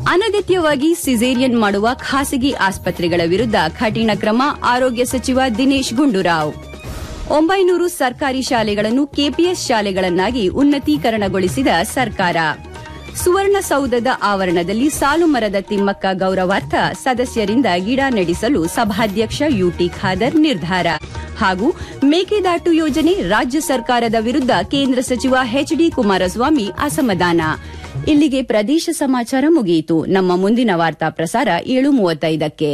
ಅನಗತ್ಯವಾಗಿ ಸಿಸೇರಿಯನ್ ಮಾಡುವ ಖಾಸಗಿ ಆಸ್ಪತ್ರೆಗಳ ವಿರುದ್ಧ ಕಠಿಣ ಕ್ರಮ ಆರೋಗ್ಯ ಸಚಿವ ದಿನೇಶ್ ಗುಂಡೂರಾವ್ ಒಂಬೈನೂರು ಸರ್ಕಾರಿ ಶಾಲೆಗಳನ್ನು ಕೆಪಿಎಸ್ ಶಾಲೆಗಳನ್ನಾಗಿ ಉನ್ನತೀಕರಣಗೊಳಿಸಿದ ಸರ್ಕಾರ ಸುವರ್ಣಸೌಧದ ಆವರಣದಲ್ಲಿ ಸಾಲು ಮರದ ತಿಮ್ಮಕ್ಕ ಗೌರವಾರ್ಥ ಸದಸ್ಯರಿಂದ ಗಿಡ ನೆಡಿಸಲು ಸಭಾಧ್ಯಕ್ಷ ಯುಟಿ ಖಾದರ್ ನಿರ್ಧಾರ ಹಾಗೂ ಮೇಕೆದಾಟು ಯೋಜನೆ ರಾಜ್ಯ ಸರ್ಕಾರದ ವಿರುದ್ಧ ಕೇಂದ್ರ ಸಚಿವ ಎಚ್ಡಿ ಕುಮಾರಸ್ವಾಮಿ ಅಸಮಾಧಾನ ಇಲ್ಲಿಗೆ ಪ್ರದೇಶ ಸಮಾಚಾರ ಮುಗಿಯಿತು ನಮ್ಮ ಮುಂದಿನ ವಾರ್ತಾ ಪ್ರಸಾರ ಏಳು ಮೂವತ್ತೈದಕ್ಕೆ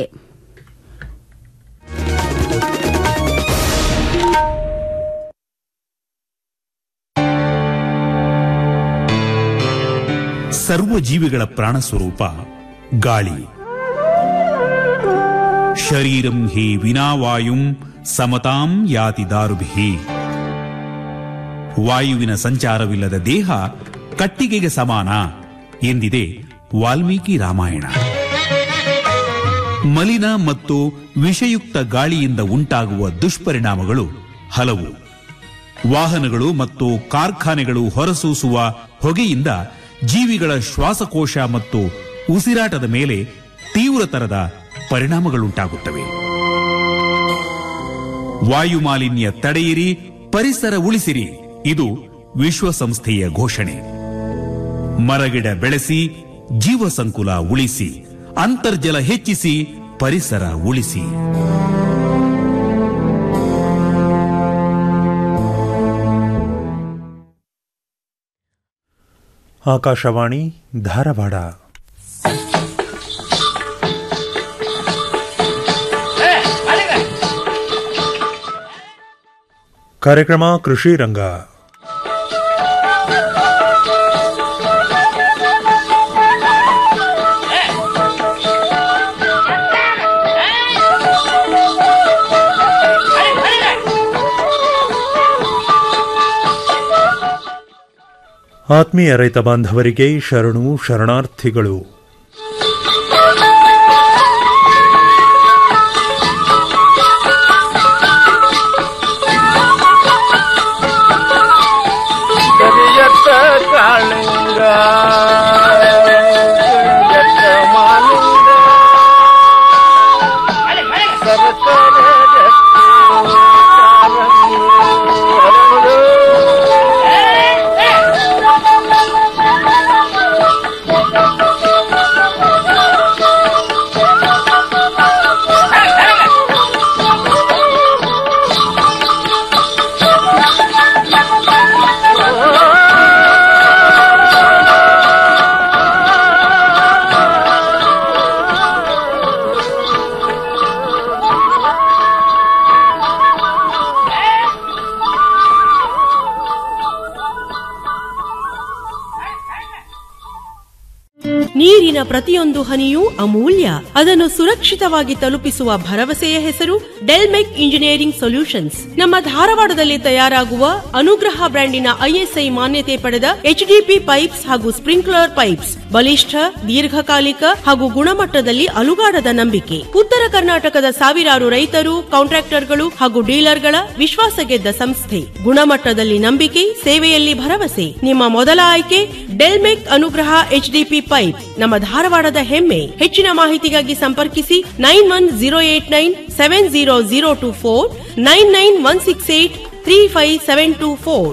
ಸರ್ವ ಜೀವಿಗಳ ಪ್ರಾಣ ಸ್ವರೂಪ ಗಾಳಿ ಶರೀರಂ ಹಿ ವಿನಾವಾಯುಂ ಸಮತಾಂ ಯಾತಿ ದಾರುಭಿ ವಾಯುವಿನ ಸಂಚಾರವಿಲ್ಲದ ದೇಹ ಕಟ್ಟಿಗೆಗೆ ಸಮಾನ ಎಂದಿದೆ ವಾಲ್ಮೀಕಿ ರಾಮಾಯಣ ಮಲಿನ ಮತ್ತು ವಿಷಯುಕ್ತ ಗಾಳಿಯಿಂದ ಉಂಟಾಗುವ ದುಷ್ಪರಿಣಾಮಗಳು ಹಲವು ವಾಹನಗಳು ಮತ್ತು ಕಾರ್ಖಾನೆಗಳು ಹೊರಸೂಸುವ ಹೊಗೆಯಿಂದ ಜೀವಿಗಳ ಶ್ವಾಸಕೋಶ ಮತ್ತು ಉಸಿರಾಟದ ಮೇಲೆ ತೀವ್ರತರದ ಪರಿಣಾಮಗಳುಂಟಾಗುತ್ತವೆ ವಾಯು ಮಾಲಿನ್ಯ ತಡೆಯಿರಿ ಪರಿಸರ ಉಳಿಸಿರಿ ಇದು ವಿಶ್ವಸಂಸ್ಥೆಯ ಘೋಷಣೆ ಮರಗಿಡ ಬೆಳೆಸಿ ಜೀವ ಸಂಕುಲ ಉಳಿಸಿ ಅಂತರ್ಜಲ ಹೆಚ್ಚಿಸಿ ಪರಿಸರ ಉಳಿಸಿ ಆಕಾಶವಾಣಿ ಧಾರವಾಡ ಕಾರ್ಯಕ್ರಮ ಕೃಷಿ ರಂಗ ಆತ್ಮೀಯ ರೈತ ಬಾಂಧವರಿಗೆ ಶರಣು ಶರಣಾರ್ಥಿಗಳು ಕರಿಯತ್ತ ಕಾಳಿಂಗ ಕರಿಯತ್ತ ಮಾಲಿಂಗ ಸರಸರ ಜತ್ತಿ ಕಾರಂಗಿ ಹರಡು. ನೀರಿನ ಪ್ರತಿಯೊಂದು ಹನಿಯೂ ಅಮೂಲ್ಯ ಅದನ್ನು ಸುರಕ್ಷಿತವಾಗಿ ತಲುಪಿಸುವ ಭರವಸೆಯ ಹೆಸರು ಡೆಲ್ಮೆಕ್ ಇಂಜಿನಿಯರಿಂಗ್ ಸೊಲ್ಯೂಷನ್ಸ್ ನಮ್ಮ ಧಾರವಾಡದಲ್ಲಿ ತಯಾರಾಗುವ ಅನುಗ್ರಹ ಬ್ರ್ಯಾಂಡಿನ ಐಎಸ್ಐ ಮಾನ್ಯತೆ ಪಡೆದ ಎಚ್ಡಿಪಿ ಪೈಪ್ಸ್ ಹಾಗೂ ಸ್ಪ್ರಿಂಕ್ಲರ್ ಪೈಪ್ಸ್ ಬಲಿಷ್ಠ ದೀರ್ಘಕಾಲಿಕ ಹಾಗೂ ಗುಣಮಟ್ಟದಲ್ಲಿ ಅಲುಗಾಡದ ನಂಬಿಕೆ ಉತ್ತರ ಕರ್ನಾಟಕದ ಸಾವಿರಾರು ರೈತರು ಕಾಂಟ್ರಾಕ್ಟರ್ಗಳು ಹಾಗೂ ಡೀಲರ್ಗಳ ವಿಶ್ವಾಸ ಗೆದ್ದ ಸಂಸ್ಥೆ ಗುಣಮಟ್ಟದಲ್ಲಿ ನಂಬಿಕೆ ಸೇವೆಯಲ್ಲಿ ಭರವಸೆ ನಿಮ್ಮ ಮೊದಲ ಆಯ್ಕೆ ಡೆಲ್ಮೆಕ್ ಅನುಗ್ರಹ ಎಚ್ಡಿಪಿ ಪೈಪ್ ನಮ್ಮ ಧಾರವಾಡದ ಹೆಮ್ಮೆ ಹೆಚ್ಚಿನ ಮಾಹಿತಿಗಾಗಿ ಸಂಪರ್ಕಿಸಿ nine one zero eight nine seven zero zero two four nine nine one six eight three five seven two four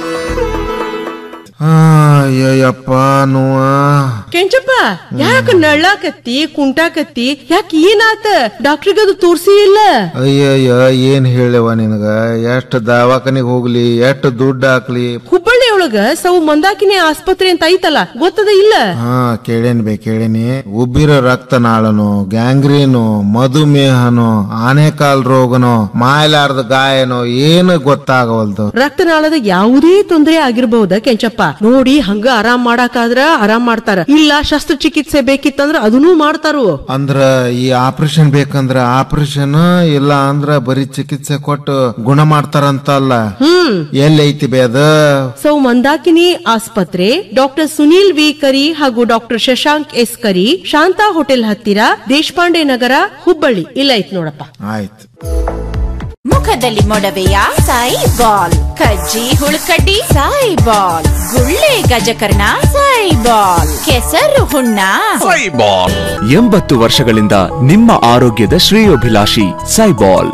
Ayyappa ನೋವ ಕೆಂಚಪ್ಪ ಯಾಕ ನಳ್ಳಾಕತ್ತಿ ಕುಂಟಾಕತ್ತಿ ಯಾಕ ಏನಾತ ಡಾಕ್ಟ್ರಿಗೆ ಅದು ತೋರ್ಸಿ ಇಲ್ಲ ಅಯ್ಯಯ್ಯ ಏನ್ ಹೇಳವ ನಿನಗ ಎಷ್ಟ್ ದವಾಖಾನಿಗ್ ಹೋಗ್ಲಿ ಎಷ್ಟ್ ದುಡ್ಡು ಹಾಕ್ಲಿ ಹುಬ್ಬಳ್ಳಿ ಒಳಗ ಸವು ಮಂದಾಕಿನಿ ಆಸ್ಪತ್ರೆ ಅಂತ ಐತಲ್ಲ ಗೊತ್ತದ ಇಲ್ಲ ಹಾ ಕೇಳೇನ್ ಬೇ ಕೇಳೇನಿ ಉಬ್ಬಿರೋ ರಕ್ತನಾಳನು ಗ್ಯಾಂಗ್ರೀನು ಮಧುಮೇಹನು ಆನೆಕಾಲ್ ರೋಗನೋ ಮಾಯಲಾರ್ದ ಗಾಯನೋ ಏನು ಗೊತ್ತಾಗವಲ್ದು ರಕ್ತನಾಳದ ಯಾವುದೇ ತೊಂದರೆ ಆಗಿರಬಹುದ ಕೆಂಚಪ್ಪ ನೋಡಿ ಹಂಗ ಆರಾಮ್ ಮಾಡಾಕಾದ್ರ ಆರಾಮ್ ಮಾಡ್ತಾರ ಇಲ್ಲ ಶಸ್ತ್ರಚಿಕಿತ್ಸೆ ಬೇಕಿತ್ತಂದ್ರ ಅದನ್ನೂ ಮಾಡ್ತಾರು ಅಂದ್ರ ಈ ಆಪರೇಷನ್ ಬೇಕಂದ್ರ ಆಪರೇಷನ್ ಇಲ್ಲ ಅಂದ್ರ ಬರೀ ಚಿಕಿತ್ಸೆ ಕೊಟ್ಟು ಗುಣ ಮಾಡ್ತಾರಂತಲ್ಲ ಹ್ಮ್ ಎಲ್ಲಿ ಐತಿ ಬೇ ಅದ ಸೌ ಮಂದಾಕಿನಿ ಆಸ್ಪತ್ರೆ ಡಾಕ್ಟರ್ ಸುನೀಲ್ ವಿ ಕರಿ ಹಾಗೂ doctor Shashank S Kari Shanta hotel ಹತ್ತಿರ ದೇಶಪಾಂಡೆ ನಗರ ಹುಬ್ಬಳ್ಳಿ ಇಲ್ಲ ಐತ್ ನೋಡಪ್ಪ ಆಯ್ತು ಮುಖ ಮುಖದಲ್ಲಿ ಮೊಡವೆಯ ಸಾಯಿ ಬಾಲ್ ಕಜ್ಜಿ ಹುಳುಕಡ್ಡಿ ಸಾಯಿ ಬಾಲ್ ಗುಳ್ಳೆ ಗಜಕರ್ಣ ಸಾಯಿ ಬಾಲ್ ಕೆಸರು ಹುಣ್ಣ ಸೈಬಾಲ್ ಎಂಬತ್ತು ವರ್ಷಗಳಿಂದ ನಿಮ್ಮ ಆರೋಗ್ಯದ ಶ್ರೇಯೋಭಿಲಾಷಿ ಸೈಬಾಲ್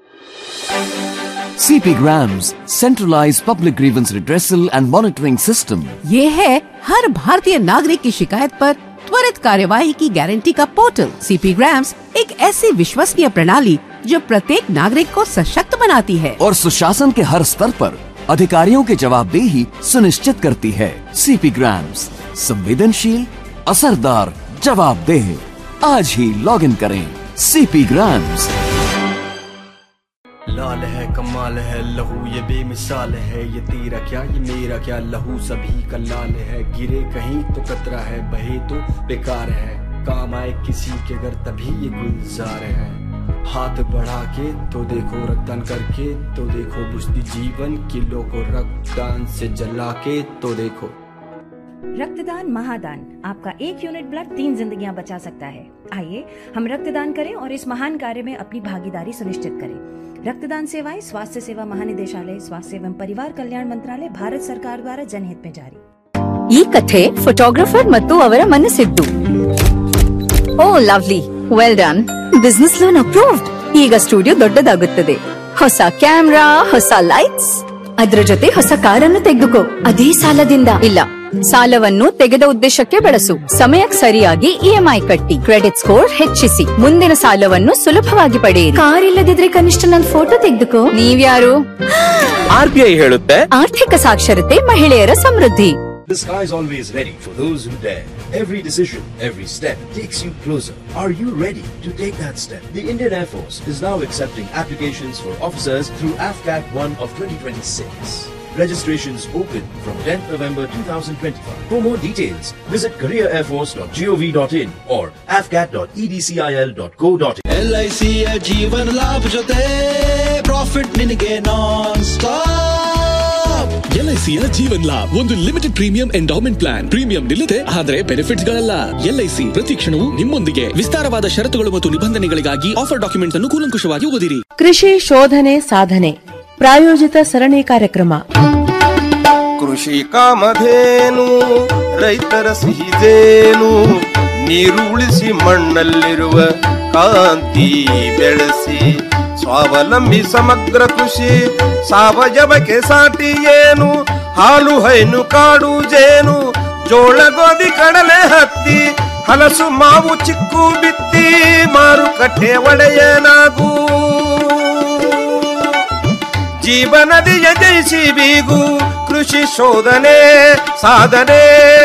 CP Grams, centralized public grievance redressal and monitoring system. ये है हर भारतीय नागरिक की शिकायत पर त्वरित कार्यवाही की गारंटी का पोर्टल सीपी ग्राम्स एक ऐसी विश्वसनीय प्रणाली जो प्रत्येक नागरिक को सशक्त बनाती है और सुशासन के हर स्तर पर अधिकारियों की जवाबदेही सुनिश्चित करती है सीपी ग्राम्स संवेदनशील असरदार जवाबदेह आज ही लॉग इन करें सीपी ग्राम्स लाल है कमाल है लहू ये बेमिसाल है ये तेरा क्या ये मेरा क्या लहू सभी का लाल है गिरे कहीं तो कतरा है बहे तो बेकार है काम आए किसी के घर तभी ये गुलजार है हाथ बढ़ा के तो देखो रक्तदान करके तो देखो बुझती जीवन किलो को रक्तदान से जला के तो देखो रक्तदान महादान आपका एक यूनिट ब्लड तीन जिंदगियां बचा सकता है आइए हम रक्तदान करें और इस महान कार्य में अपनी भागीदारी सुनिश्चित करें रक्तदान सेवाएं स्वास्थ्य सेवा महानिदेशालय स्वास्थ्य एवं परिवार कल्याण मंत्रालय भारत सरकार द्वारा जनहित में जारी ಈ ಕಥೆ ಫೋಟೋಗ್ರಫರ್ ಮತ್ತು ಅವರ ಮನಸ್ಸಿದ್ದು oh lovely well done business loan approved ಈಗ ಸ್ಟುಡಿಯೋ ದೊಡ್ಡದಾಗುತ್ತದೆ ಹೊಸ ಕ್ಯಾಮ್ರಾ ಹೊಸ ಲೈಟ್ಸ್ ಅದ್ರ ಜೊತೆ ಹೊಸ ಕಾರನ್ನು ತೆಗೆದುಕೋ ಅದೇ ಸಾಲದಿಂದ ಇಲ್ಲ ಸಾಲವನ್ನು ತೆಗೆದ ಉದ್ದೇಶಕ್ಕೆ ಬಳಸು ಸಮಯಕ್ಕೆ ಸರಿಯಾಗಿ ಇಎಂಐ ಕಟ್ಟಿ ಕ್ರೆಡಿಟ್ ಸ್ಕೋರ್ ಹೆಚ್ಚಿಸಿ ಮುಂದಿನ ಸಾಲವನ್ನು ಸುಲಭವಾಗಿ ಪಡೆಯಿರಿ ಕಾರ್ ಇಲ್ಲದಿದ್ರೆ ಕನಿಷ್ಠ ನನ್ನ ಫೋಟೋ ತೆಗೆದುಕೋ ನೀವ್ಯಾರು ಆರ್ ಬಿ ಐ ಹೇಳುತ್ತೆ ಆರ್ಥಿಕ ಸಾಕ್ಷರತೆ ಮಹಿಳೆಯರ ಸಮೃದ್ಧಿ The sky is always ready for those who dare. Every decision, every step takes you closer. Are you ready to take that step? The Indian Air Force is now accepting applications for officers through AFCAT 1 of 2026. Registrations open from 10th November 2025. For more details, visit careerairforce.gov.in or afcat.edcil.co.in. L I ಸಿಯ ಜೀವನ ಲಾಭ ಜೊತೆ profit ನಿನಗೆ non stop ಎಲ್ಐಸಿಯ ಜೀವನ್ ಲಾಭ್ ಒಂದು limited premium endowment plan premium ನಿಲ್ಲದೆ ಆದರೆ benefits ಗಳಲ್ಲ LIC ಪ್ರತಿ ಕ್ಷಣವೂ ನಿಮ್ಮೊಂದಿಗೆ ವಿಸ್ತಾರವಾದ ಷರತ್ತುಗಳು ಮತ್ತು ನಿಬಂಧನೆಗಳಿಗಾಗಿ ಆಫರ್ ಡಾಕ್ಯುಮೆಂಟ್ಸ್ ಅನ್ನು ಕೂಲಂಕುಷವಾಗಿ ಓದಿರಿ ಕೃಷಿ ಶೋಧನೆ ಸಾಧನೆ ಪ್ರಾಯೋಜಿತ ಸರಣಿ ಕಾರ್ಯಕ್ರಮ ಕೃಷಿ ಕಾಮಧೇನು ರೈತರ ಸಿಹಿದೇನು ನೀರು ಉಳಿಸಿ ಮಣ್ಣಲ್ಲಿರುವ ಕಾಂತಿ ಬೆಳೆಸಿ ಸ್ವಾವಲಂಬಿ ಸಮಗ್ರ ಕೃಷಿ ಸಾವಯವಕ್ಕೆ ಸಾಟಿ ಏನು ಹಾಲು ಹೈನು ಕಾಡು ಜೇನು ಜೋಳ ಗೋಧಿ ಕಡಲೆ ಹತ್ತಿ ಹಲಸು ಮಾವು ಚಿಕ್ಕು ಬಿತ್ತಿ ಮಾರುಕಟ್ಟೆ ಒಡೆಯನಾಗೂ ಜೀವನದಿಯ ಜಯಿಸಿ ಬೀಗು ಕೃಷಿ ಶೋಧನೆ ಸಾಧನೆ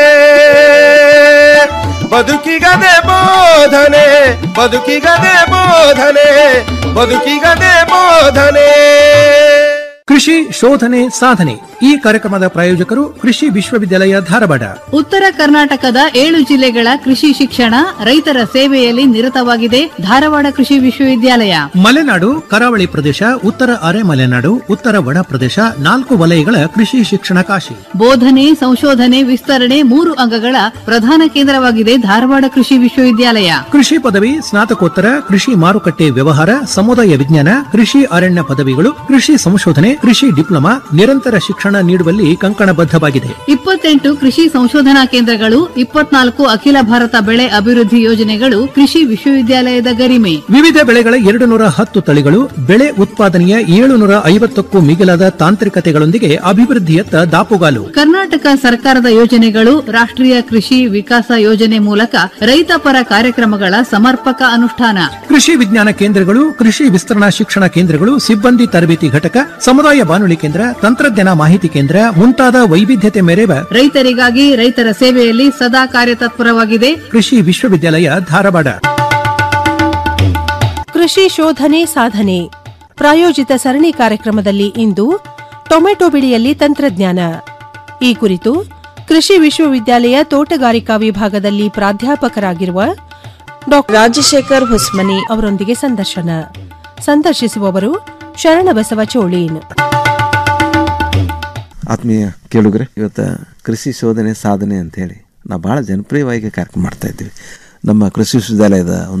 ಬದುಕಿಗದೆ ಬೋಧನೆ ಬದುಕಿಗದೆ ಬೋಧನೆ ಬದುಕಿಗದೆ ಬೋಧನೆ ಕೃಷಿ ಶೋಧನೆ ಸಾಧನೆ ಈ ಕಾರ್ಯಕ್ರಮದ ಪ್ರಾಯೋಜಕರು ಕೃಷಿ ವಿಶ್ವವಿದ್ಯಾಲಯ ಧಾರವಾಡ ಉತ್ತರ ಕರ್ನಾಟಕದ ಏಳು ಜಿಲ್ಲೆಗಳ ಕೃಷಿ ಶಿಕ್ಷಣ ರೈತರ ಸೇವೆಯಲ್ಲಿ ನಿರತವಾಗಿದೆ ಧಾರವಾಡ ಕೃಷಿ ವಿಶ್ವವಿದ್ಯಾಲಯ ಮಲೆನಾಡು ಕರಾವಳಿ ಪ್ರದೇಶ ಉತ್ತರ ಅರೆ ಮಲೆನಾಡು ಉತ್ತರ ಒಣ ಪ್ರದೇಶ ನಾಲ್ಕು ವಲಯಗಳ ಕೃಷಿ ಶಿಕ್ಷಣ ಕಾಶಿ ಬೋಧನೆ ಸಂಶೋಧನೆ ವಿಸ್ತರಣೆ ಮೂರು ಅಂಗಗಳ ಪ್ರಧಾನ ಕೇಂದ್ರವಾಗಿದೆ ಧಾರವಾಡ ಕೃಷಿ ವಿಶ್ವವಿದ್ಯಾಲಯ ಕೃಷಿ ಪದವಿ ಸ್ನಾತಕೋತ್ತರ ಕೃಷಿ ಮಾರುಕಟ್ಟೆ ವ್ಯವಹಾರ ಸಮುದಾಯ ವಿಜ್ಞಾನ ಕೃಷಿ ಅರಣ್ಯ ಪದವಿಗಳು ಕೃಷಿ ಸಂಶೋಧನೆ ಕೃಷಿ ಡಿಪ್ಲೊಮಾ ನಿರಂತರ ಶಿಕ್ಷಣ ನೀಡುವಲ್ಲಿ ಕಂಕಣಬದ್ಧವಾಗಿದೆ ಇಪ್ಪತ್ತೆಂಟು ಕೃಷಿ ಸಂಶೋಧನಾ ಕೇಂದ್ರಗಳು ಇಪ್ಪತ್ನಾಲ್ಕು ಅಖಿಲ ಭಾರತ ಬೆಳೆ ಅಭಿವೃದ್ಧಿ ಯೋಜನೆಗಳು ಕೃಷಿ ವಿಶ್ವವಿದ್ಯಾಲಯದ ಗರಿಮೆ ವಿವಿಧ ಬೆಳೆಗಳ ಎರಡು ನೂರ ಹತ್ತು ತಳಿಗಳು ಬೆಳೆ ಉತ್ಪಾದನೆಯ ಏಳುನೂರ ಐವತ್ತಕ್ಕೂ ಮಿಗಿಲಾದ ತಾಂತ್ರಿಕತೆಗಳೊಂದಿಗೆ ಅಭಿವೃದ್ಧಿಯತ್ತ ದಾಪುಗಾಲು ಕರ್ನಾಟಕ ಸರ್ಕಾರದ ಯೋಜನೆಗಳು ರಾಷ್ಟ್ರೀಯ ಕೃಷಿ ವಿಕಾಸ ಯೋಜನೆ ಮೂಲಕ ರೈತ ಪರ ಕಾರ್ಯಕ್ರಮಗಳ ಸಮರ್ಪಕ ಅನುಷ್ಠಾನ ಕೃಷಿ ವಿಜ್ಞಾನ ಕೇಂದ್ರಗಳು ಕೃಷಿ ವಿಸ್ತರಣಾ ಶಿಕ್ಷಣ ಕೇಂದ್ರಗಳು ಸಿಬ್ಬಂದಿ ತರಬೇತಿ ಘಟಕ ಸಮುದಾಯ ಬಾನುಲಿ ಕೇಂದ್ರ ತಂತ್ರಜ್ಞಾನ ಮಾಹಿತಿ ಕೇಂದ್ರ ಮುಂತಾದ ವೈವಿಧ್ಯತೆ ಮೆರೆವ ರೈತರಿಗಾಗಿ ರೈತರ ಸೇವೆಯಲ್ಲಿ ಸದಾ ಕಾರ್ಯತತ್ಪರವಾಗಿದೆ ಕೃಷಿ ವಿಶ್ವವಿದ್ಯಾಲಯ ಧಾರವಾಡ ಕೃಷಿ ಶೋಧನೆ ಸಾಧನೆ ಪ್ರಾಯೋಜಿತ ಸರಣಿ ಕಾರ್ಯಕ್ರಮದಲ್ಲಿ ಇಂದು ಟೊಮೆಟೊ ಬೆಳೆಯಲ್ಲಿ ತಂತ್ರಜ್ಞಾನ ಈ ಕುರಿತು ಕೃಷಿ ವಿಶ್ವವಿದ್ಯಾಲಯ ತೋಟಗಾರಿಕಾ ವಿಭಾಗದಲ್ಲಿ ಪ್ರಾಧ್ಯಾಪಕರಾಗಿರುವ ಡಾಕ್ಟರ್ ರಾಜಶೇಖರ್ ಹೊಸ್ಮನಿ ಅವರೊಂದಿಗೆ ಸಂದರ್ಶನ ಸಂದರ್ಶಿಸುವವರು ಶರಣಬಸವ ಚೋಳೀನ್ ಆತ್ಮೀಯ ಕೇಳುಗರೆ ಇವತ್ತು ಕೃಷಿ ಶೋಧನೆ ಸಾಧನೆ ಅಂತೇಳಿ ನಾವು ಭಾಳ ಜನಪ್ರಿಯವಾಗಿ ಕಾರ್ಯಕ್ರಮ ಮಾಡ್ತಾ ಇದ್ದೀವಿ ನಮ್ಮ ಕೃಷಿ ವಿಶ್ವವಿದ್ಯಾಲಯದ ಒಂದು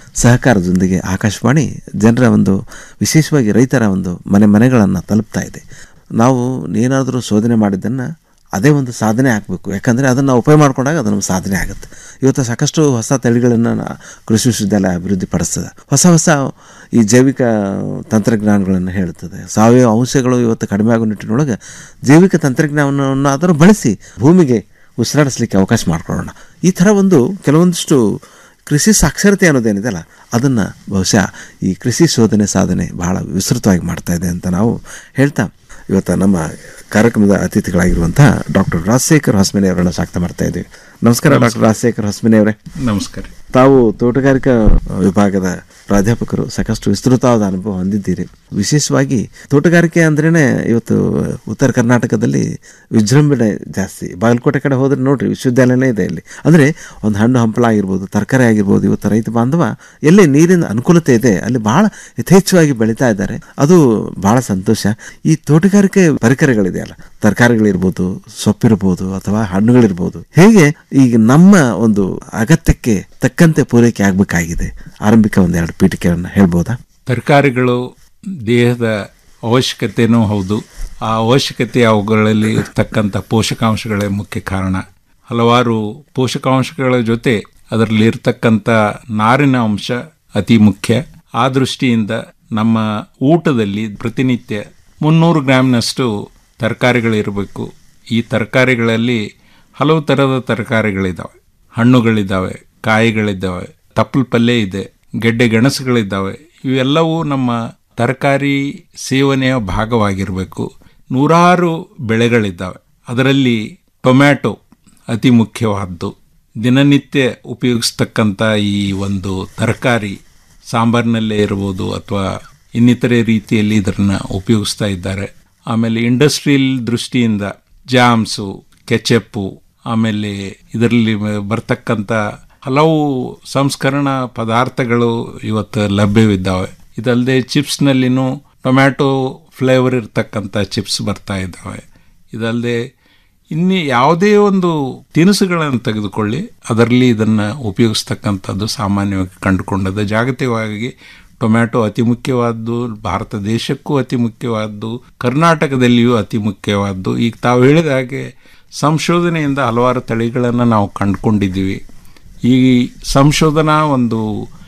ಸಹಕಾರದೊಂದಿಗೆ ಆಕಾಶವಾಣಿ ಜನರ ಒಂದು ವಿಶೇಷವಾಗಿ ರೈತರ ಒಂದು ಮನೆ ಮನೆಗಳನ್ನು ತಲುಪ್ತಾ ಇದೆ ನಾವು ಏನಾದರೂ ಶೋಧನೆ ಮಾಡಿದ್ದನ್ನು ಅದೇ ಒಂದು ಸಾಧನೆ ಆಗಬೇಕು ಯಾಕಂದರೆ ಅದನ್ನು ಉಪಯೋಗ ಮಾಡಿಕೊಂಡಾಗ ಅದು ನಮ್ಮ ಸಾಧನೆ ಆಗುತ್ತೆ ಇವತ್ತು ಸಾಕಷ್ಟು ಹೊಸ ತಳಿಗಳನ್ನು ನಾ- ಕೃಷಿ ವಿಶ್ವವಿದ್ಯಾಲಯ ಅಭಿವೃದ್ಧಿ ಪಡಿಸ್ತದೆ ಹೊಸ ಹೊಸ ಈ ಜೈವಿಕ ತಂತ್ರಜ್ಞಾನಗಳನ್ನು ಹೇಳ್ತದೆ ಸಾವಯವ ಅಂಶಗಳು ಇವತ್ತು ಕಡಿಮೆ ಆಗೋ ನಿಟ್ಟಿನೊಳಗೆ ಜೈವಿಕ ತಂತ್ರಜ್ಞಾನವನ್ನು ಆದರೂ ಬಳಸಿ ಭೂಮಿಗೆ ಉಸಿರಾಡಿಸ್ಲಿಕ್ಕೆ ಅವಕಾಶ ಮಾಡಿಕೊಳ್ಳೋಣ ಈ ಥರ ಒಂದು ಕೆಲವೊಂದಿಷ್ಟು ಕೃಷಿ ಸಾಕ್ಷರತೆ ಅನ್ನೋದೇನಿದೆಯಲ್ಲ ಅದನ್ನು ಬಹುಶಃ ಈ ಕೃಷಿ ಶೋಧನೆ ಸಾಧನೆ ಬಹಳ ವಿಸ್ತೃತವಾಗಿ ಮಾಡ್ತಾ ಇದೆ ಅಂತ ನಾವು ಹೇಳ್ತಾ ಇವತ್ತು ನಮ್ಮ ಕಾರ್ಯಕ್ರಮದ ಅತಿಥಿಗಳಾಗಿರುವಂತಹ ಡಾಕ್ಟರ್ ರಾಜಶೇಖರ್ ಹೊಸಮನಿ ಅವರನ್ನು ಸ್ವಾಗತ ಮಾಡ್ತಾ ಇದ್ದೀವಿ ನಮಸ್ಕಾರ ಡಾಕ್ಟರ್ ರಾಜಶೇಖರ್ ಹೊಸಮನಿ ಅವರೇ ನಮಸ್ಕಾರ ತಾವು ತೋಟಗಾರಿಕಾ ವಿಭಾಗದ ಪ್ರಾಧ್ಯಾಪಕರು ಸಾಕಷ್ಟು ವಿಸ್ತೃತವಾದ ಅನುಭವ ಹೊಂದಿದ್ದೀರಿ ವಿಶೇಷವಾಗಿ ತೋಟಗಾರಿಕೆ ಅಂದ್ರೇನೆ ಇವತ್ತು ಉತ್ತರ ಕರ್ನಾಟಕದಲ್ಲಿ ವಿಜೃಂಭಣೆ ಜಾಸ್ತಿ ಬಾಗಲಕೋಟೆ ಕಡೆ ಹೋದ್ರೆ ನೋಡ್ರಿ ವಿಶ್ವವಿದ್ಯಾಲಯನೇ ಇದೆ ಇಲ್ಲಿ ಅಂದ್ರೆ ಒಂದು ಹಣ್ಣು ಹಂಪಲ ಆಗಿರ್ಬೋದು ತರಕಾರಿ ಆಗಿರ್ಬೋದು ಇವತ್ತು ರೈತ ಬಾಂಧವ ಎಲ್ಲಿ ನೀರಿನ ಅನುಕೂಲತೆ ಇದೆ ಅಲ್ಲಿ ಬಹಳ ಯಥೇಚ್ಛವಾಗಿ ಬೆಳೀತಾ ಇದ್ದಾರೆ ಅದು ಬಹಳ ಸಂತೋಷ ಈ ತೋಟಗಾರಿಕೆ ಪರಿಕರಗಳಿದೆಯಲ್ಲ ತರಕಾರಿಗಳಿರ್ಬೋದು ಸೊಪ್ಪಿರ್ಬೋದು ಅಥವಾ ಹಣ್ಣುಗಳಿರ್ಬೋದು ಹೇಗೆ ಈಗ ನಮ್ಮ ಒಂದು ಅಗತ್ಯಕ್ಕೆ ತಕ್ಕಂತೆ ಪೂರೈಕೆ ಆಗಬೇಕಾಗಿದೆ ಆರಂಭಿಕ ಒಂದೆರಡು ಪೀಠಿಕೆಯನ್ನು ಹೇಳ್ಬೋದಾ ತರಕಾರಿಗಳು ದೇಹದ ಅವಶ್ಯಕತೆನೂ ಹೌದು ಆ ಅವಶ್ಯಕತೆ ಅವುಗಳಲ್ಲಿ ಇರ್ತಕ್ಕಂಥ ಪೋಷಕಾಂಶಗಳೇ ಮುಖ್ಯ ಕಾರಣ ಹಲವಾರು ಪೋಷಕಾಂಶಗಳ ಜೊತೆ ಅದರಲ್ಲಿ ಇರ್ತಕ್ಕಂಥ ನಾರಿನ ಅಂಶ ಅತಿ ಮುಖ್ಯ ಆ ದೃಷ್ಟಿಯಿಂದ ನಮ್ಮ ಊಟದಲ್ಲಿ ಪ್ರತಿನಿತ್ಯ ಮುನ್ನೂರು ಗ್ರಾಮ್ನಷ್ಟು ತರಕಾರಿಗಳಿರಬೇಕು ಈ ತರಕಾರಿಗಳಲ್ಲಿ ಹಲವು ಥರದ ತರಕಾರಿಗಳಿದ್ದಾವೆ ಹಣ್ಣುಗಳಿದ್ದಾವೆ ಕಾಯಿಗಳಿದ್ದಾವೆ ತಪ್ಪಲು ಪಲ್ಯ ಇದೆ ಗೆಡ್ಡೆ ಗೆಣಸುಗಳಿದ್ದಾವೆ ಇವೆಲ್ಲವೂ ನಮ್ಮ ತರಕಾರಿ ಸೇವನೆಯ ಭಾಗವಾಗಿರಬೇಕು ನೂರಾರು ಬೆಳೆಗಳಿದ್ದಾವೆ ಅದರಲ್ಲಿ ಟೊಮ್ಯಾಟೊ ಅತಿ ಮುಖ್ಯವಾದ್ದು ದಿನನಿತ್ಯ ಉಪಯೋಗಿಸ್ತಕ್ಕಂಥ ಈ ಒಂದು ತರಕಾರಿ ಸಾಂಬಾರಿನಲ್ಲೇ ಇರ್ಬೋದು ಅಥವಾ ಇನ್ನಿತರೆ ರೀತಿಯಲ್ಲಿ ಇದನ್ನು ಉಪಯೋಗಿಸ್ತಾ ಇದ್ದಾರೆ ಆಮೇಲೆ ಇಂಡಸ್ಟ್ರಿಯಲ್ ದೃಷ್ಟಿಯಿಂದ ಜಾಮ್ಸು ಕೆಚಪ್ಪು ಆಮೇಲೆ ಇದರಲ್ಲಿ ಬರ್ತಕ್ಕಂಥ ಹಲವು ಸಂಸ್ಕರಣ ಪದಾರ್ಥಗಳು ಇವತ್ತು ಲಭ್ಯವಿದ್ದಾವೆ ಇದಲ್ಲದೆ ಚಿಪ್ಸ್ನಲ್ಲಿನೂ ಟೊಮ್ಯಾಟೊ ಫ್ಲೇವರ್ ಇರ್ತಕ್ಕಂಥ ಚಿಪ್ಸ್ ಬರ್ತಾ ಇದ್ದಾವೆ ಇದಲ್ಲದೆ ಇನ್ನು ಯಾವುದೇ ಒಂದು ತಿನಿಸುಗಳನ್ನು ತೆಗೆದುಕೊಳ್ಳಿ ಅದರಲ್ಲಿ ಇದನ್ನು ಉಪಯೋಗಿಸ್ತಕ್ಕಂಥದ್ದು ಸಾಮಾನ್ಯವಾಗಿ ಕಂಡುಕೊಂಡದ್ದು ಜಾಗತಿಕವಾಗಿ ಟೊಮ್ಯಾಟೊ ಅತಿ ಮುಖ್ಯವಾದ್ದು ಭಾರತ ದೇಶಕ್ಕೂ ಅತಿ ಮುಖ್ಯವಾದ್ದು ಕರ್ನಾಟಕದಲ್ಲಿಯೂ ಅತಿ ಮುಖ್ಯವಾದ್ದು ಈಗ ತಾವು ಹೇಳಿದ ಹಾಗೆ ಸಂಶೋಧನೆಯಿಂದ ಹಲವಾರು ತಳಿಗಳನ್ನು ನಾವು ಕಂಡುಕೊಂಡಿದ್ದೀವಿ ಈ ಸಂಶೋಧನಾ ಒಂದು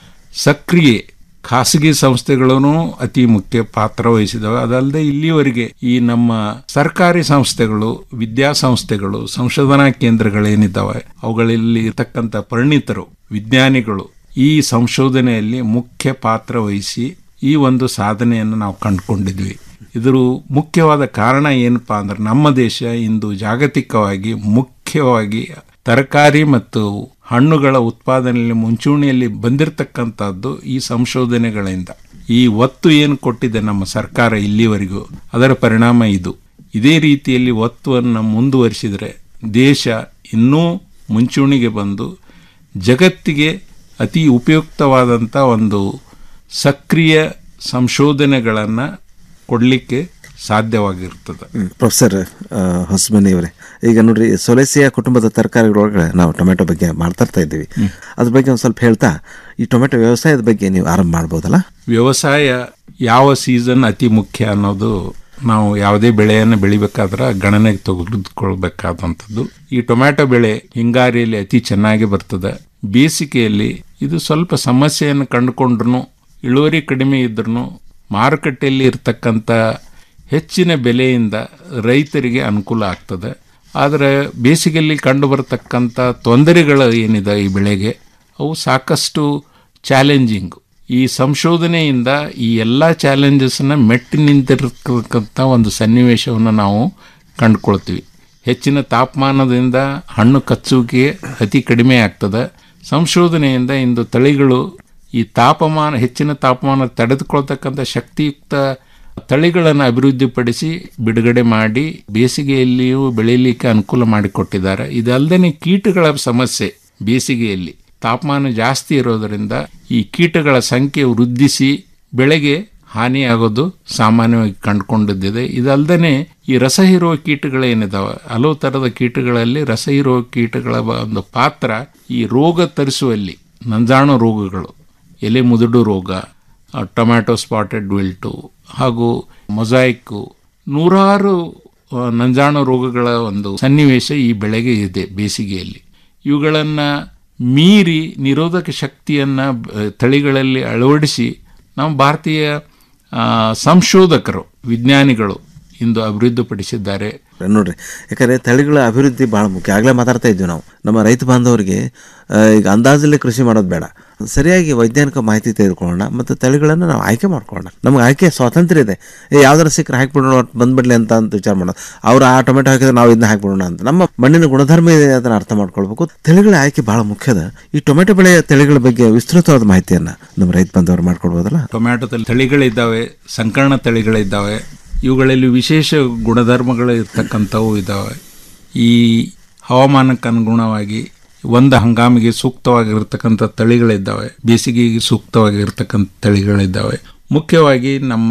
ಸಕ್ರಿಯೆ ಖಾಸಗಿ ಸಂಸ್ಥೆಗಳೂ ಅತಿ ಮುಖ್ಯ ಪಾತ್ರ ವಹಿಸಿದವೆ ಅದಲ್ಲದೆ ಇಲ್ಲಿವರೆಗೆ ಈ ನಮ್ಮ ಸರ್ಕಾರಿ ಸಂಸ್ಥೆಗಳು ವಿದ್ಯಾಸಂಸ್ಥೆಗಳು ಸಂಶೋಧನಾ ಕೇಂದ್ರಗಳೇನಿದ್ದಾವೆ ಅವುಗಳಲ್ಲಿ ಇರತಕ್ಕಂಥ ಪರಿಣಿತರು ವಿಜ್ಞಾನಿಗಳು ಈ ಸಂಶೋಧನೆಯಲ್ಲಿ ಮುಖ್ಯ ಪಾತ್ರ ವಹಿಸಿ ಈ ಒಂದು ಸಾಧನೆಯನ್ನು ನಾವು ಕಂಡುಕೊಂಡಿದ್ವಿ ಇದರ ಮುಖ್ಯವಾದ ಕಾರಣ ಏನಪ್ಪಾ ಅಂದ್ರೆ ನಮ್ಮ ದೇಶ ಇಂದು ಜಾಗತಿಕವಾಗಿ ಮುಖ್ಯವಾಗಿ ತರಕಾರಿ ಮತ್ತು ಹಣ್ಣುಗಳ ಉತ್ಪಾದನೆಯಲ್ಲಿ ಮುಂಚೂಣಿಯಲ್ಲಿ ಬಂದಿರತಕ್ಕಂಥದ್ದು ಈ ಸಂಶೋಧನೆಗಳಿಂದ ಈ ಒತ್ತು ಏನು ಕೊಟ್ಟಿದೆ ನಮ್ಮ ಸರ್ಕಾರ ಇಲ್ಲಿವರೆಗೂ ಅದರ ಪರಿಣಾಮ ಇದು ಇದೇ ರೀತಿಯಲ್ಲಿ ಒತ್ತುವನ್ನು ಮುಂದುವರಿಸಿದರೆ ದೇಶ ಇನ್ನೂ ಮುಂಚೂಣಿಗೆ ಬಂದು ಜಗತ್ತಿಗೆ ಅತಿ ಉಪಯುಕ್ತವಾದಂಥ ಒಂದು ಸಕ್ರಿಯ ಸಂಶೋಧನೆಗಳನ್ನು ಕೊಡಲಿಕ್ಕೆ ಸಾಧ್ಯವಾಗಿರ್ತದೆ ಪ್ರೊಫೆಸರ್ ಹೊಸಮನಿಯವರೇ ಈಗ ನೋಡ್ರಿ ಸೊಲೆಸಿಯಾ ಕುಟುಂಬದ ತರಕಾರಿಗಳೊಳಗಡೆ ನಾವು ಟೊಮೆಟೊ ಬಗ್ಗೆ ಮಾತಾಡ್ತಾ ಇದ್ದೀವಿ ಅದ್ರ ಬಗ್ಗೆ ಒಂದು ಸ್ವಲ್ಪ ಹೇಳ್ತಾ ಈ ಟೊಮೆಟೊ ವ್ಯವಸಾಯದ ಬಗ್ಗೆ ನೀವು ಆರಂಭ ಮಾಡ್ಬೋದಲ್ಲ ವ್ಯವಸಾಯ ಯಾವ ಸೀಸನ್ ಅತಿ ಮುಖ್ಯ ಅನ್ನೋದು ನಾವು ಯಾವುದೇ ಬೆಳೆಯನ್ನು ಬೆಳಿಬೇಕಾದ್ರೆ ಗಣನೆಗೆ ತೆಗೆದುಕೊಳ್ಬೇಕಾದಂಥದ್ದು ಈ ಟೊಮ್ಯಾಟೊ ಬೆಳೆ ಹಿಂಗಾರಿಯಲ್ಲಿ ಅತಿ ಚೆನ್ನಾಗಿ ಬರ್ತದೆ ಬೇಸಿಗೆಯಲ್ಲಿ ಇದು ಸ್ವಲ್ಪ ಸಮಸ್ಯೆಯನ್ನು ಕಂಡುಕೊಂಡ್ರು ಇಳುವರಿ ಕಡಿಮೆ ಇದ್ರೂ ಮಾರುಕಟ್ಟೆಯಲ್ಲಿ ಇರ್ತಕ್ಕಂಥ ಹೆಚ್ಚಿನ ಬೆಲೆಯಿಂದ ರೈತರಿಗೆ ಅನುಕೂಲ ಆಗ್ತದೆ ಆದರೆ ಬೇಸಿಗೆಯಲ್ಲಿ ಕಂಡುಬರತಕ್ಕಂಥ ತೊಂದರೆಗಳು ಏನಿದೆ ಈ ಬೆಳೆಗೆ ಅವು ಸಾಕಷ್ಟು ಚಾಲೆಂಜಿಂಗ್ ಈ ಸಂಶೋಧನೆಯಿಂದ ಈ ಎಲ್ಲ ಚಾಲೆಂಜಸ್ನ ಮೆಟ್ಟಿ ನಿಂತಿರತಕ್ಕಂಥ ಒಂದು ಸನ್ನಿವೇಶವನ್ನು ನಾವು ಕಂಡುಕೊಳ್ತೀವಿ ಹೆಚ್ಚಿನ ತಾಪಮಾನದಿಂದ ಹಣ್ಣು ಕಚ್ಚುವಿಕೆ ಅತಿ ಕಡಿಮೆ ಆಗ್ತದೆ ಸಂಶೋಧನೆಯಿಂದ ಇಂದು ತಳಿಗಳು ಈ ತಾಪಮಾನ ಹೆಚ್ಚಿನ ತಾಪಮಾನ ತಡೆದುಕೊಳ್ತಕ್ಕಂಥ ಶಕ್ತಿಯುಕ್ತ ತಳಿಗಳನ್ನು ಅಭಿವೃದ್ಧಿಪಡಿಸಿ ಬಿಡುಗಡೆ ಮಾಡಿ ಬೇಸಿಗೆಯಲ್ಲಿಯೂ ಬೆಳೀಲಿಕ್ಕೆ ಅನುಕೂಲ ಮಾಡಿಕೊಟ್ಟಿದ್ದಾರೆ ಇದಲ್ಲದೆ ಕೀಟಗಳ ಸಮಸ್ಯೆ ಬೇಸಿಗೆಯಲ್ಲಿ ತಾಪಮಾನ ಜಾಸ್ತಿ ಇರೋದರಿಂದ ಈ ಕೀಟಗಳ ಸಂಖ್ಯೆ ವೃದ್ಧಿಸಿ ಬೆಳೆಗೆ ಹಾನಿಯಾಗೋದು ಸಾಮಾನ್ಯವಾಗಿ ಕಂಡುಕೊಂಡಿದ್ದಿದೆ ಇದಲ್ಲದೆ ಈ ರಸಹೀರುವ ಕೀಟಗಳೇನಿದಾವೆ ಹಲವು ಥರದ ಕೀಟಗಳಲ್ಲಿ ರಸಹೀರುವ ಕೀಟಗಳ ಒಂದು ಪಾತ್ರ ಈ ರೋಗ ತರಿಸುವಲ್ಲಿ ನಂಜಾಣು ರೋಗಗಳು ಎಲೆ ಮುದುಡು ರೋಗ ಆ, ಟೊಮ್ಯಾಟೊ ಸ್ಪಾಟೆಡ್ ವಿಲ್ಟು ಹಾಗೂ ಮೊಸಾಯಿಕ್ಕು ನೂರಾರು ಆ, ನಂಜಾಣು ರೋಗಗಳ ಒಂದು ಸನ್ನಿವೇಶ ಈ ಬೆಳೆಗೆ ಇದೆ ಬೇಸಿಗೆಯಲ್ಲಿ ಇವುಗಳನ್ನು ಮೀರಿ ನಿರೋಧಕ ಶಕ್ತಿಯನ್ನು ತಳಿಗಳಲ್ಲಿ ಅಳವಡಿಸಿ ನಮ್ಮ ಭಾರತೀಯ ಆ, ಸಂಶೋಧಕರು ವಿಜ್ಞಾನಿಗಳು ಇಂದು ಅಭಿವೃದ್ಧಿಪಡಿಸಿದ್ದಾರೆ ನೋಡ್ರಿ ಯಾಕಂದ್ರೆ ತಳಿಗಳ ಅಭಿವೃದ್ಧಿ ಬಹಳ ಮುಖ್ಯ ಆಗಲೇ ಮಾತಾಡ್ತಾ ಇದ್ವಿ ನಾವು ನಮ್ಮ ರೈತ ಬಾಂಧವರಿಗೆ ಆ, ಈಗ ಅಂದಾಜಲ್ಲಿ ಕೃಷಿ ಮಾಡೋದು ಬೇಡ ಸರಿಯಾಗಿ ವೈಜ್ಞಾನಿಕ ಮಾಹಿತಿ ತೆಗೆದುಕೊಳ್ಳೋಣ ಮತ್ತು ತಳಿಗಳನ್ನು ನಾವು ಆಯ್ಕೆ ಮಾಡ್ಕೊಳ್ಳೋಣ ನಮ್ಗೆ ಆಯ್ಕೆ ಸ್ವಾತಂತ್ರ್ಯ ಇದೆ ಏ ಯಾವ್ದಾರ ಸಿಕ್ಕರೆ ಹಾಕಿಬಿಡೋಣ ಒಟ್ಟು ಬಂದ್ಬಿಡ್ಲಿ ಅಂತ ಅಂತ ವಿಚಾರ ಮಾಡೋದು ಅವ್ರು ಆ ಟೊಮೆಟೊ ಹಾಕಿದ್ರೆ ನಾವು ಇದನ್ನ ಹಾಕಿಬಿಡೋಣ ಅಂತ ನಮ್ಮ ಮಣ್ಣಿನ ಗುಣಧರ್ಮ ಇದೆ ಅದನ್ನು ಅರ್ಥ ಮಾಡ್ಕೊಳ್ಬೇಕು ತಳಿಗಳ ಆಯ್ಕೆ ಬಹಳ ಮುಖ್ಯದ ಈ ಟೊಮೆಟೊ ಬೆಳೆಯ ತಳಿಗಳ ಬಗ್ಗೆ ವಿಸ್ತೃತವಾದ ಮಾಹಿತಿಯನ್ನು ನಮ್ಮ ರೈತ ಬಾಂಧವರು ಮಾಡ್ಕೊಡ್ಬೋದಲ್ಲ ಟೊಮ್ಯಾಟೊದಲ್ಲಿ ತಳಿಗಳಿದ್ದಾವೆ ಸಂಕರಣ ತಳಿಗಳಿದ್ದಾವೆ ಇವುಗಳಲ್ಲಿ ವಿಶೇಷ ಗುಣಧರ್ಮಗಳು ಇರ್ತಕ್ಕಂಥವು ಇದ್ದಾವೆ ಈ ಹವಾಮಾನಕ್ಕೆ ಅನುಗುಣವಾಗಿ ಒಂದು ಹಂಗಾಮಿಗೆ ಸೂಕ್ತವಾಗಿರ್ತಕ್ಕಂಥ ತಳಿಗಳಿದ್ದಾವೆ ಬೇಸಿಗೆಗೆ ಸೂಕ್ತವಾಗಿರ್ತಕ್ಕಂಥ ತಳಿಗಳಿದ್ದಾವೆ ಮುಖ್ಯವಾಗಿ ನಮ್ಮ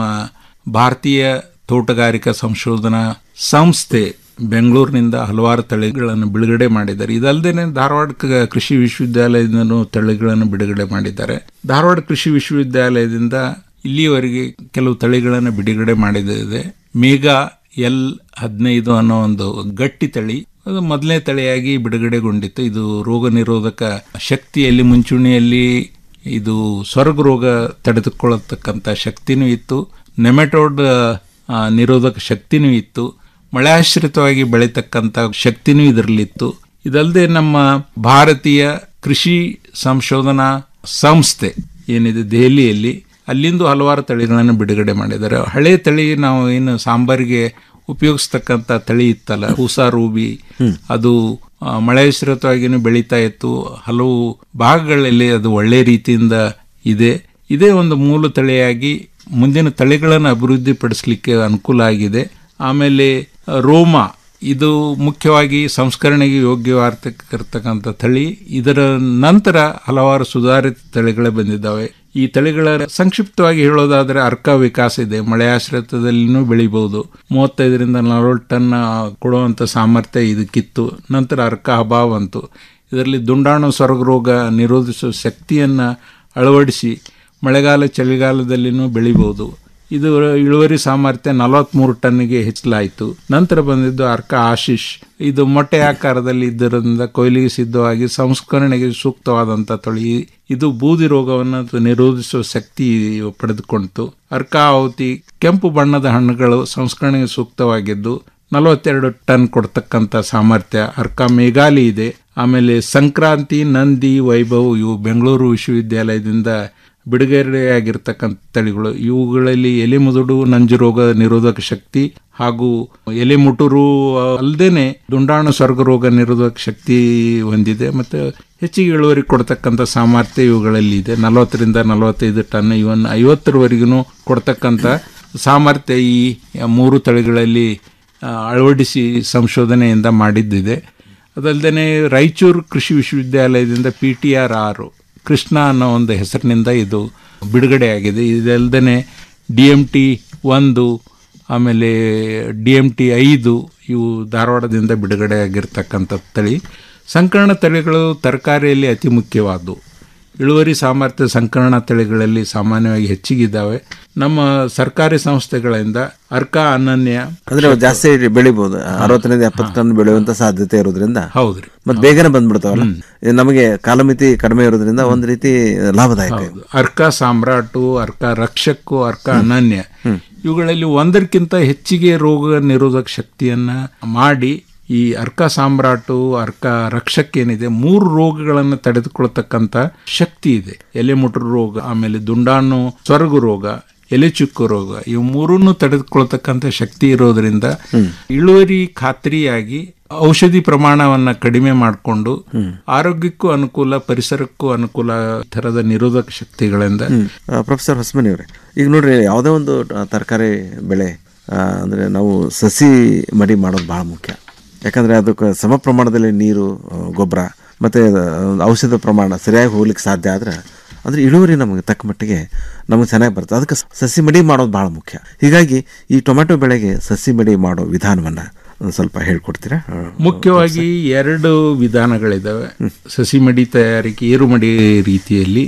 ಭಾರತೀಯ ತೋಟಗಾರಿಕಾ ಸಂಶೋಧನಾ ಸಂಸ್ಥೆ ಬೆಂಗಳೂರಿನಿಂದ ಹಲವಾರು ತಳಿಗಳನ್ನು ಬಿಡುಗಡೆ ಮಾಡಿದ್ದಾರೆ ಇದಲ್ಲದೆ ಧಾರವಾಡ ಕ- ಕೃಷಿ ವಿಶ್ವವಿದ್ಯಾಲಯದಿಂದನೂ ತಳಿಗಳನ್ನು ಬಿಡುಗಡೆ ಮಾಡಿದ್ದಾರೆ ಧಾರವಾಡ ಕೃಷಿ ವಿಶ್ವವಿದ್ಯಾಲಯದಿಂದ ಇಲ್ಲಿಯವರೆಗೆ ಕೆಲವು ತಳಿಗಳನ್ನು ಬಿಡುಗಡೆ ಮಾಡಿದೆ ಮೇಘಾ ಎಲ್ ಹದಿನೈದು ಅನ್ನೋ ಒಂದು ಗಟ್ಟಿ ತಳಿ ಅದು ಮೊದಲನೇ ತಳಿಯಾಗಿ ಬಿಡುಗಡೆಗೊಂಡಿತ್ತು ಇದು ರೋಗ ನಿರೋಧಕ ಶಕ್ತಿಯಲ್ಲಿ ಮುಂಚೂಣಿಯಲ್ಲಿ ಇದು ಸ್ವರ್ಗ ರೋಗ ತಡೆದುಕೊಳ್ಳತಕ್ಕಂಥ ಶಕ್ತಿನೂ ಇತ್ತು ನೆಮೆಟೋಡ್ ಆ, ನಿರೋಧಕ ಶಕ್ತಿನೂ ಇತ್ತು ಮಳೆ ಆಶ್ರಿತವಾಗಿ ಬೆಳೀತಕ್ಕಂಥ ಶಕ್ತಿನೂ ಇದರಲ್ಲಿತ್ತು ಇದಲ್ಲದೆ ನಮ್ಮ ಭಾರತೀಯ ಕೃಷಿ ಸಂಶೋಧನಾ ಸಂಸ್ಥೆ ಏನಿದೆ ದೆಹಲಿಯಲ್ಲಿ ಅಲ್ಲಿಂದು ಹಲವಾರು ತಳಿಗಳನ್ನು ಬಿಡುಗಡೆ ಮಾಡಿದ್ದಾರೆ ಹಳೆ ತಳಿ ನಾವು ಏನು ಸಾಂಬಾರಿಗೆ ಉಪಯೋಗಿಸ್ತಕ್ಕಂಥ ತಳಿ ಇತ್ತಲ್ಲ ಹೂಸಾ ರೂಬಿ ಅದು ಆ, ಮಳೆಶ್ರಿತವಾಗಿಯೂ ಬೆಳೀತಾ ಇತ್ತು ಹಲವು ಭಾಗಗಳಲ್ಲಿ ಅದು ಒಳ್ಳೆ ರೀತಿಯಿಂದ ಇದೆ ಇದೇ ಒಂದು ಮೂಲ ತಳಿಯಾಗಿ ಮುಂದಿನ ತಳಿಗಳನ್ನು ಅಭಿವೃದ್ಧಿಪಡಿಸಲಿಕ್ಕೆ ಅನುಕೂಲ ಆಗಿದೆ ಆಮೇಲೆ ಆ, ರೋಮಾ ಇದು ಮುಖ್ಯವಾಗಿ ಸಂಸ್ಕರಣೆಗೆ ಯೋಗ್ಯವಾಗಿರ್ತಕ್ಕಂಥ ತಳಿ ಇದರ ನಂತರ ಹಲವಾರು ಸುಧಾರಿತ ತಳಿಗಳೇ ಬಂದಿದ್ದಾವೆ ಈ ತಳಿಗಳ ಸಂಕ್ಷಿಪ್ತವಾಗಿ ಹೇಳೋದಾದ್ರೆ ಅರ್ಕ ವಿಕಾಸ ಇದೆ ಮಳೆ ಆಶ್ರಿತದಲ್ಲಿನೂ ಬೆಳಿಬಹುದು ಮೂವತ್ತೈದರಿಂದ ನಲವತ್ತು ಟನ್ ಕೊಡುವಂಥ ಸಾಮರ್ಥ್ಯ ಇದಕ್ಕಿತ್ತು ನಂತರ ಅರ್ಕ ಅಭಾವ ಅಂತು ಇದರಲ್ಲಿ ದುಂಡಾಣು ಸ್ವರ್ಗ ರೋಗ ನಿರೋಧಿಸುವ ಶಕ್ತಿಯನ್ನು ಅಳವಡಿಸಿ ಮಳೆಗಾಲ ಚಳಿಗಾಲದಲ್ಲಿನೂ ಬೆಳಿಬಹುದು ಇದು ಇಳುವರಿ ಸಾಮರ್ಥ್ಯ ನಲವತ್ಮೂರು ಟನ್ಗೆ ಹೆಚ್ಚಲಾಯಿತು ನಂತರ ಬಂದಿದ್ದು ಅರ್ಕ ಆಶೀಶ್ ಇದು ಮೊಟ್ಟೆ ಆಕಾರದಲ್ಲಿ ಇದ್ದರಿಂದ ಕೊಯ್ಲಿಗೆ ಸಿದ್ಧವಾಗಿ ಸಂಸ್ಕರಣೆಗೆ ಸೂಕ್ತವಾದಂಥ ತಳಿ ಇದು ಬೂದಿ ರೋಗವನ್ನು ನಿರೋಧಿಸುವ ಶಕ್ತಿ ಪಡೆದುಕೊಂಡಿತು ಅರ್ಕ ಆವತಿ ಕೆಂಪು ಬಣ್ಣದ ಹಣ್ಣುಗಳು ಸಂಸ್ಕರಣೆಗೆ ಸೂಕ್ತವಾಗಿದ್ದು ನಲವತ್ತೆರಡು ಟನ್ ಕೊಡ್ತಕ್ಕಂಥ ಸಾಮರ್ಥ್ಯ ಅರ್ಕ ಮೇಘಾಲಿ ಇದೆ ಆಮೇಲೆ ಸಂಕ್ರಾಂತಿ ನಂದಿ ವೈಭವ್ ಇವು ಬೆಂಗಳೂರು ವಿಶ್ವವಿದ್ಯಾಲಯದಿಂದ ಬಿಡುಗಡೆಯಾಗಿರ್ತಕ್ಕಂಥ ತಳಿಗಳು ಇವುಗಳಲ್ಲಿ ಎಲೆ ಮುದುಡು ನಂಜು ರೋಗ ನಿರೋಧಕ ಶಕ್ತಿ ಹಾಗೂ ಎಲೆ ಮುಟುರು ಅಲ್ಲದೇನೆ ದುಂಡಾಣು ಸ್ವರ್ಗ ರೋಗ ನಿರೋಧಕ ಶಕ್ತಿ ಹೊಂದಿದೆ ಮತ್ತು ಹೆಚ್ಚಿಗೆ ಇಳುವರಿ ಕೊಡ್ತಕ್ಕಂಥ ಸಾಮರ್ಥ್ಯ ಇವುಗಳಲ್ಲಿ ಇದೆ ನಲವತ್ತರಿಂದ ನಲವತ್ತೈದು ಟನ್ ಇವನ್ ಐವತ್ತರವರೆಗೂ ಕೊಡ್ತಕ್ಕಂಥ ಸಾಮರ್ಥ್ಯ ಈ ಮೂರು ತಳಿಗಳಲ್ಲಿ ಆ, ಅಳವಡಿಸಿ ಸಂಶೋಧನೆಯಿಂದ ಮಾಡಿದ್ದಿದೆ ಅದಲ್ಲದೆ ರಾಯಚೂರು ಕೃಷಿ ವಿಶ್ವವಿದ್ಯಾಲಯದಿಂದ ಪಿ ಟಿ ಆರ್ ಆರು ಕೃಷ್ಣ ಅನ್ನೋ ಒಂದು ಹೆಸರಿನಿಂದ ಇದು ಬಿಡುಗಡೆಯಾಗಿದೆ ಇದಲ್ಲದೆ ಡಿ ಎಮ್ ಟಿ ಒಂದು ಆಮೇಲೆ ಡಿ ಎಮ್ ಟಿ ಐದು ಇವು ಧಾರವಾಡದಿಂದ ಬಿಡುಗಡೆಯಾಗಿರ್ತಕ್ಕಂಥ ತಳಿ ಸಂಕರಣ ತಳಿಗಳು ತರಕಾರಿಯಲ್ಲಿ ಅತಿ ಮುಖ್ಯವಾದವು ಇಳುವರಿ ಸಾಮರ್ಥ್ಯ ಸಂಕರಣ ತಳಿಗಳಲ್ಲಿ ಸಾಮಾನ್ಯವಾಗಿ ಹೆಚ್ಚಿಗಿದ್ದಾವೆ ನಮ್ಮ ಸರ್ಕಾರಿ ಸಂಸ್ಥೆಗಳಿಂದ ಅರ್ಕ ಅನನ್ಯ ಅಂದ್ರೆ ಅವು ಜಾಸ್ತಿ ಬೆಳಿಬಹುದು ಅರವತ್ತರಿಂದ ಎಪ್ಪತ್ತು ಟನ್ ಬೆಳೆಯುವಂತ ಸಾಧ್ಯತೆ ಇರೋದ್ರಿಂದ ಹೌದ್ರಿ ಮತ್ತೆ ಬೇಗನೆ ಬಂದ್ಬಿಡ್ತಾವಲ್ಲ ಇದು ನಮಗೆ ಕಾಲಮಿತಿ ಕಡಿಮೆ ಇರೋದ್ರಿಂದ ಒಂದ್ ರೀತಿ ಲಾಭದಾಯಕ ಇದು. ಅರ್ಕ ಸಾಮ್ರಾಟು ಅರ್ಕ ರಕ್ಷಕ್ಕು ಅರ್ಕ ಅನನ್ಯ ಇವುಗಳಲ್ಲಿ ಒಂದಕ್ಕಿಂತ ಹೆಚ್ಚಿಗೆ ರೋಗ ನಿರೋಧಕ ಶಕ್ತಿಯನ್ನ ಮಾಡಿ ಈ ಅರ್ಕ ಸಾಮ್ರಾಟು ಅರ್ಕ ರಕ್ಷಕ್ ಏನಿದೆ ಮೂರು ರೋಗಗಳನ್ನು ತಡೆದುಕೊಳ್ತಕ್ಕಂಥ ಶಕ್ತಿ ಇದೆ ಎಲೆ ಮುಟ್ರು ರೋಗ ಆಮೇಲೆ ದುಂಡಾಣು ಸ್ವರ್ಗ ರೋಗ ಎಲೆ ಚುಕ್ಕು ರೋಗ ಇವು ಮೂರನ್ನು ತಡೆದುಕೊಳ್ತಕ್ಕಂಥ ಶಕ್ತಿ ಇರೋದ್ರಿಂದ ಇಳುವರಿ ಖಾತ್ರಿಯಾಗಿ ಔಷಧಿ ಪ್ರಮಾಣವನ್ನ ಕಡಿಮೆ ಮಾಡಿಕೊಂಡು ಆರೋಗ್ಯಕ್ಕೂ ಅನುಕೂಲ ಪರಿಸರಕ್ಕೂ ಅನುಕೂಲ ಥರದ ನಿರೋಧಕ ಶಕ್ತಿಗಳಿಂದ ಆ, ಪ್ರೊಫೆಸರ್ ಹೊಸಮನಿ ಅವರೇ ಈಗ ನೋಡ್ರಿ ಯಾವುದೇ ಒಂದು ಆ, ತರಕಾರಿ ಬೆಳೆ ಆ, ಅಂದ್ರೆ ನಾವು ಸಸಿ ಮಡಿ ಮಾಡೋದು ಬಹಳ ಮುಖ್ಯ ಯಾಕಂದ್ರೆ ಅದಕ್ಕೆ ಸಮ ಪ್ರಮಾಣದಲ್ಲಿ ನೀರು ಆ, ಗೊಬ್ಬರ ಮತ್ತೆ ಆ, ಔಷಧ ಪ್ರಮಾಣ ಸರಿಯಾಗಿ ಹೋಗ್ಲಿಕ್ಕೆ ಸಾಧ್ಯ ಆದ್ರೆ ಅಂದ್ರೆ ಇಳುವರಿ ನಮಗೆ ತಕ್ಕ ಮಟ್ಟಿಗೆ ನಮಗೆ ಚೆನ್ನಾಗಿ ಬರ್ತದೆ ಅದಕ್ಕೆ ಸಸಿ ಮಡಿ ಮಾಡೋದು ಬಹಳ ಮುಖ್ಯ ಹೀಗಾಗಿ ಈ ಟೊಮೆಟೊ ಬೆಳೆಗೆ ಸಸಿ ಮಡಿ ಮಾಡೋ ವಿಧಾನವನ್ನ ಒಂದು ಸ್ವಲ್ಪ ಹೇಳ್ಕೊಡ್ತೀರಾ ಆ, ಮುಖ್ಯವಾಗಿ ಎರಡು ವಿಧಾನಗಳಿದ್ದಾವೆ ಸಸಿ ಮಡಿ ತಯಾರಿಕೆ ಏರುಮಡಿ ರೀತಿಯಲ್ಲಿ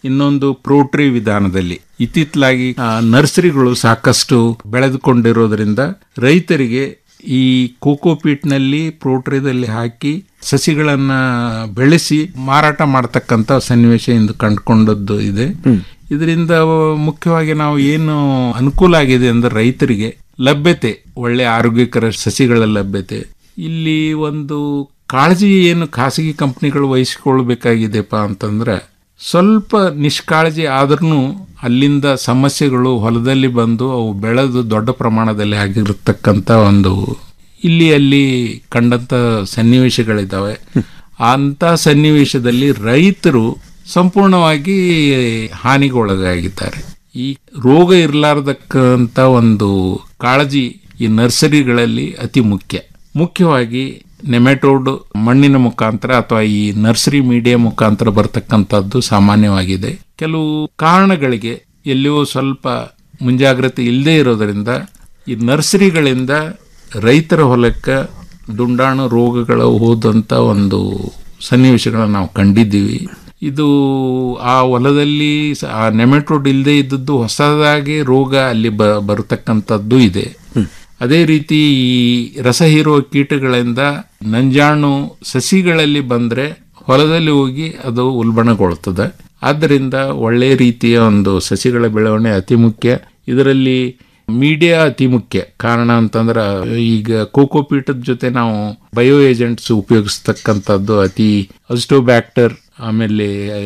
ಇನ್ನೊಂದು ಪ್ರೋಟ್ರಿ ವಿಧಾನದಲ್ಲಿ ಇತ್ತಿತ್ತಲಾಗಿ ಆ, ನರ್ಸರಿಗಳು ಸಾಕಷ್ಟು ಬೆಳೆದುಕೊಂಡಿರೋದ್ರಿಂದ ರೈತರಿಗೆ ಈ ಕೋಕೋಪೀಟ್ನಲ್ಲಿ ಪ್ರೋಟ್ರಿದಲ್ಲಿ ಹಾಕಿ ಸಸಿಗಳನ್ನ ಬೆಳೆಸಿ ಮಾರಾಟ ಮಾಡತಕ್ಕಂತ ಸನ್ನಿವೇಶ ಇಂದು ಕಂಡುಕೊಂಡದ್ದು ಇದೆ ಇದರಿಂದ ಮುಖ್ಯವಾಗಿ ನಾವು ಏನು ಅನುಕೂಲ ಆಗಿದೆ ಅಂದ್ರೆ ರೈತರಿಗೆ ಲಭ್ಯತೆ ಒಳ್ಳೆ ಆರೋಗ್ಯಕರ ಸಸಿಗಳ ಲಭ್ಯತೆ ಇಲ್ಲಿ ಒಂದು ಕಾಳಜಿ ಏನು ಖಾಸಗಿ ಕಂಪನಿಗಳು ವಹಿಸಿಕೊಳ್ಬೇಕಾಗಿದೆಪ್ಪ ಅಂತಂದ್ರೆ ಸ್ವಲ್ಪ ನಿಷ್ಕಾಳಜಿ ಆದ್ರೂ ಅಲ್ಲಿಂದ ಸಮಸ್ಯೆಗಳು ಹೊಲದಲ್ಲಿ ಬಂದು ಅವು ಬೆಳೆದು ದೊಡ್ಡ ಪ್ರಮಾಣದಲ್ಲಿ ಆಗಿರತಕ್ಕಂಥ ಒಂದು ಇಲ್ಲಿ ಅಲ್ಲಿ ಕಂಡಂತ ಸನ್ನಿವೇಶಗಳಿದ್ದಾವೆ ಅಂತ ಸನ್ನಿವೇಶದಲ್ಲಿ ರೈತರು ಸಂಪೂರ್ಣವಾಗಿ ಹಾನಿಗೊಳಗಾಗಿದ್ದಾರೆ ಈ ರೋಗ ಇರಲಾರ್ದಕ್ಕಂತ ಒಂದು ಕಾಳಜಿ ಈ ನರ್ಸರಿಗಳಲ್ಲಿ ಅತಿ ಮುಖ್ಯ ಮುಖ್ಯವಾಗಿ ನೆಮೆಟೋಡ್ ಮಣ್ಣಿನ ಮುಖಾಂತರ ಅಥವಾ ಈ ನರ್ಸರಿ ಮೀಡಿಯಾ ಮುಖಾಂತರ ಬರ್ತಕ್ಕಂಥದ್ದು ಸಾಮಾನ್ಯವಾಗಿದೆ ಕೆಲವು ಕಾರಣಗಳಿಗೆ ಎಲ್ಲಿಯೋ ಸ್ವಲ್ಪ ಮುಂಜಾಗ್ರತೆ ಇಲ್ಲದೆ ಇರೋದರಿಂದ ಈ ನರ್ಸರಿಗಳಿಂದ ರೈತರ ಹೊಲಕ್ಕೆ ದುಂಡಾಣು ರೋಗಗಳು ಹೋದಂತ ಒಂದು ಸನ್ನಿವೇಶಗಳನ್ನ ನಾವು ಕಂಡಿದ್ದೀವಿ ಇದು ಆ ಹೊಲದಲ್ಲಿ ಸ- ಆ ನೆಮೆಟೋಡ್ ಇಲ್ಲದೆ ಇದ್ದದ್ದು ಹೊಸದಾಗಿ ರೋಗ ಅಲ್ಲಿ ಬ ಬರತಕ್ಕಂಥದ್ದು ಇದೆ ಅದೇ ರೀತಿ ಈ ರಸ ಹೀರುವ ಕೀಟಗಳಿಂದ ನಂಜಾಣು ಸಸಿಗಳಲ್ಲಿ ಬಂದ್ರೆ ಹೊಲದಲ್ಲಿ ಹೋಗಿ ಅದು ಉಲ್ಬಣಗೊಳ್ತದೆ ಆದ್ದರಿಂದ ಒಳ್ಳೆ ರೀತಿಯ ಒಂದು ಸಸಿಗಳ ಬೆಳವಣಿಗೆ ಅತಿ ಮುಖ್ಯ ಇದರಲ್ಲಿ ಮೀಡಿಯಾ ಅತಿ ಮುಖ್ಯ ಕಾರಣ ಅಂತಂದ್ರೆ ಈಗ ಕೋಕೋಪೀಟದ ಜೊತೆ ನಾವು ಬಯೋ ಏಜೆಂಟ್ಸ್ ಉಪಯೋಗಿಸ್ತಕ್ಕಂಥದ್ದು ಅತಿ ಅಸ್ಟೋಬ್ಯಾಕ್ಟರ್ ಆಮೇಲೆ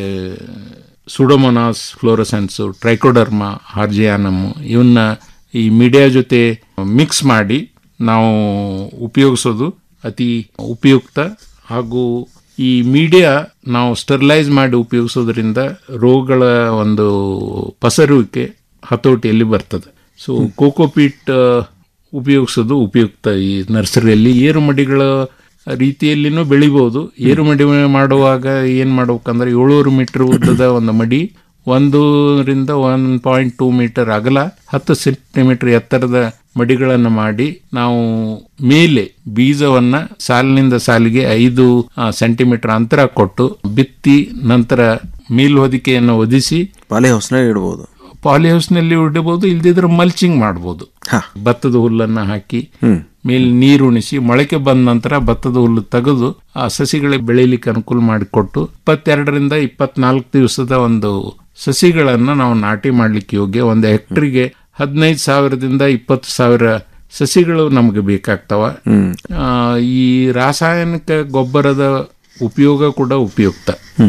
ಸುಡೋಮೊನಾಸ್ ಫ್ಲೋರಸೆನ್ಸ್ ಟ್ರೈಕೋಡರ್ಮಾ ಹಾರ್ಜಿಯಾನಮ್ ಇವನ್ನ ಈ ಮೀಡಿಯಾ ಜೊತೆ ಮಿಕ್ಸ್ ಮಾಡಿ ನಾವು ಉಪಯೋಗಿಸೋದು ಅತಿ ಉಪಯುಕ್ತ ಹಾಗೂ ಈ ಮೀಡಿಯಾ ನಾವು ಸ್ಟೆರಿಲೈಸ್ ಮಾಡಿ ಉಪಯೋಗಿಸೋದ್ರಿಂದ ರೋಗಗಳ ಒಂದು ಪಸರುವಿಕೆ ಹತೋಟಿಯಲ್ಲಿ ಬರ್ತದೆ ಸೊ ಕೋಕೋಪೀಟ್ ಉಪಯೋಗಿಸೋದು ಉಪಯುಕ್ತ ಈ ನರ್ಸರಿಯಲ್ಲಿ ಏರು ಮಡಿಗಳ ರೀತಿಯಲ್ಲಿನೂ ಬೆಳಿಬಹುದು ಏರು ಮಡಿ ಮಾಡುವಾಗ ಏನ್ ಮಾಡ್ಬೇಕಂದ್ರೆ ಏಳೂರು ಮೀಟರ್ ಉದ್ದದ ಒಂದು ಮಡಿ ಒಂದರಿಂದ ಒನ್ ಪಾಯಿಂಟ್ ಟೂ ಮೀಟರ್ ಅಗಲ ಹತ್ತು ಸೆಂಟಿಮೀಟರ್ ಎತ್ತರದ ಮಡಿಗಳನ್ನು ಮಾಡಿ ನಾವು ಮೇಲೆ ಬೀಜವನ್ನ ಸಾಲಿನಿಂದ ಸಾಲಿಗೆ ಐದು ಸೆಂಟಿಮೀಟರ್ ಅಂತರ ಕೊಟ್ಟು ಬಿತ್ತಿ ನಂತರ ಮೇಲ್ಹೊದಿಕೆಯನ್ನು ಒದಿಸಿ ಪಾಲಿ ಹೌಸ್ನ ಇಡ್ಬೋದು ಪಾಲಿ ಹೌಸ್ನಲ್ಲಿ ಇಡಬಹುದು ಇಲ್ದಿದ್ರೆ ಮಲ್ಚಿಂಗ್ ಮಾಡಬಹುದು ಭತ್ತದ ಹುಲ್ಲನ್ನ ಹಾಕಿ ಮೇಲೆ ನೀರು ಉಣಿಸಿ ಮೊಳಕೆ ಬಂದ ನಂತರ ಭತ್ತದ ಹುಲ್ಲು ತೆಗೆದು ಆ ಸಸಿಗಳಿಗೆ ಬೆಳೀಲಿಕ್ಕೆ ಅನುಕೂಲ ಮಾಡಿಕೊಟ್ಟು ಇಪ್ಪತ್ತೆರಡರಿಂದ ಇಪ್ಪತ್ನಾಲ್ಕು ದಿವಸದ ಒಂದು ಸಸಿಗಳನ್ನ ನಾವು ನಾಟಿ ಮಾಡ್ಲಿಕ್ಕೆ ಯೋಗ್ಯ ಒಂದು ಹೆಕ್ಟರ್ಗೆ ಹದಿನೈದು ಸಾವಿರದಿಂದ ಇಪ್ಪತ್ತು ಸಾವಿರ ಸಸಿಗಳು ನಮಗೆ ಬೇಕಾಗ್ತವ ಆ, ಈ ರಾಸಾಯನಿಕ ಗೊಬ್ಬರದ ಉಪಯೋಗ ಕೂಡ ಉಪಯುಕ್ತ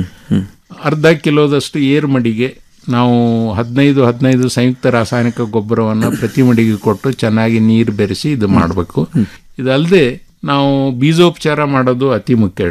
ಅರ್ಧ ಕಿಲೋದಷ್ಟು ಏರು ಮಡಿಗೆ ನಾವು ಹದಿನೈದು ಹದಿನೈದು ಸಂಯುಕ್ತ ರಾಸಾಯನಿಕ ಗೊಬ್ಬರವನ್ನು ಪ್ರತಿ ಮಡಿಗೆ ಕೊಟ್ಟು ಚೆನ್ನಾಗಿ ನೀರು ಬೆರೆಸಿ ಇದು ಮಾಡಬೇಕು ಇದಲ್ಲದೆ ನಾವು ಬೀಜೋಪಚಾರ ಮಾಡೋದು ಅತಿ ಮುಖ್ಯ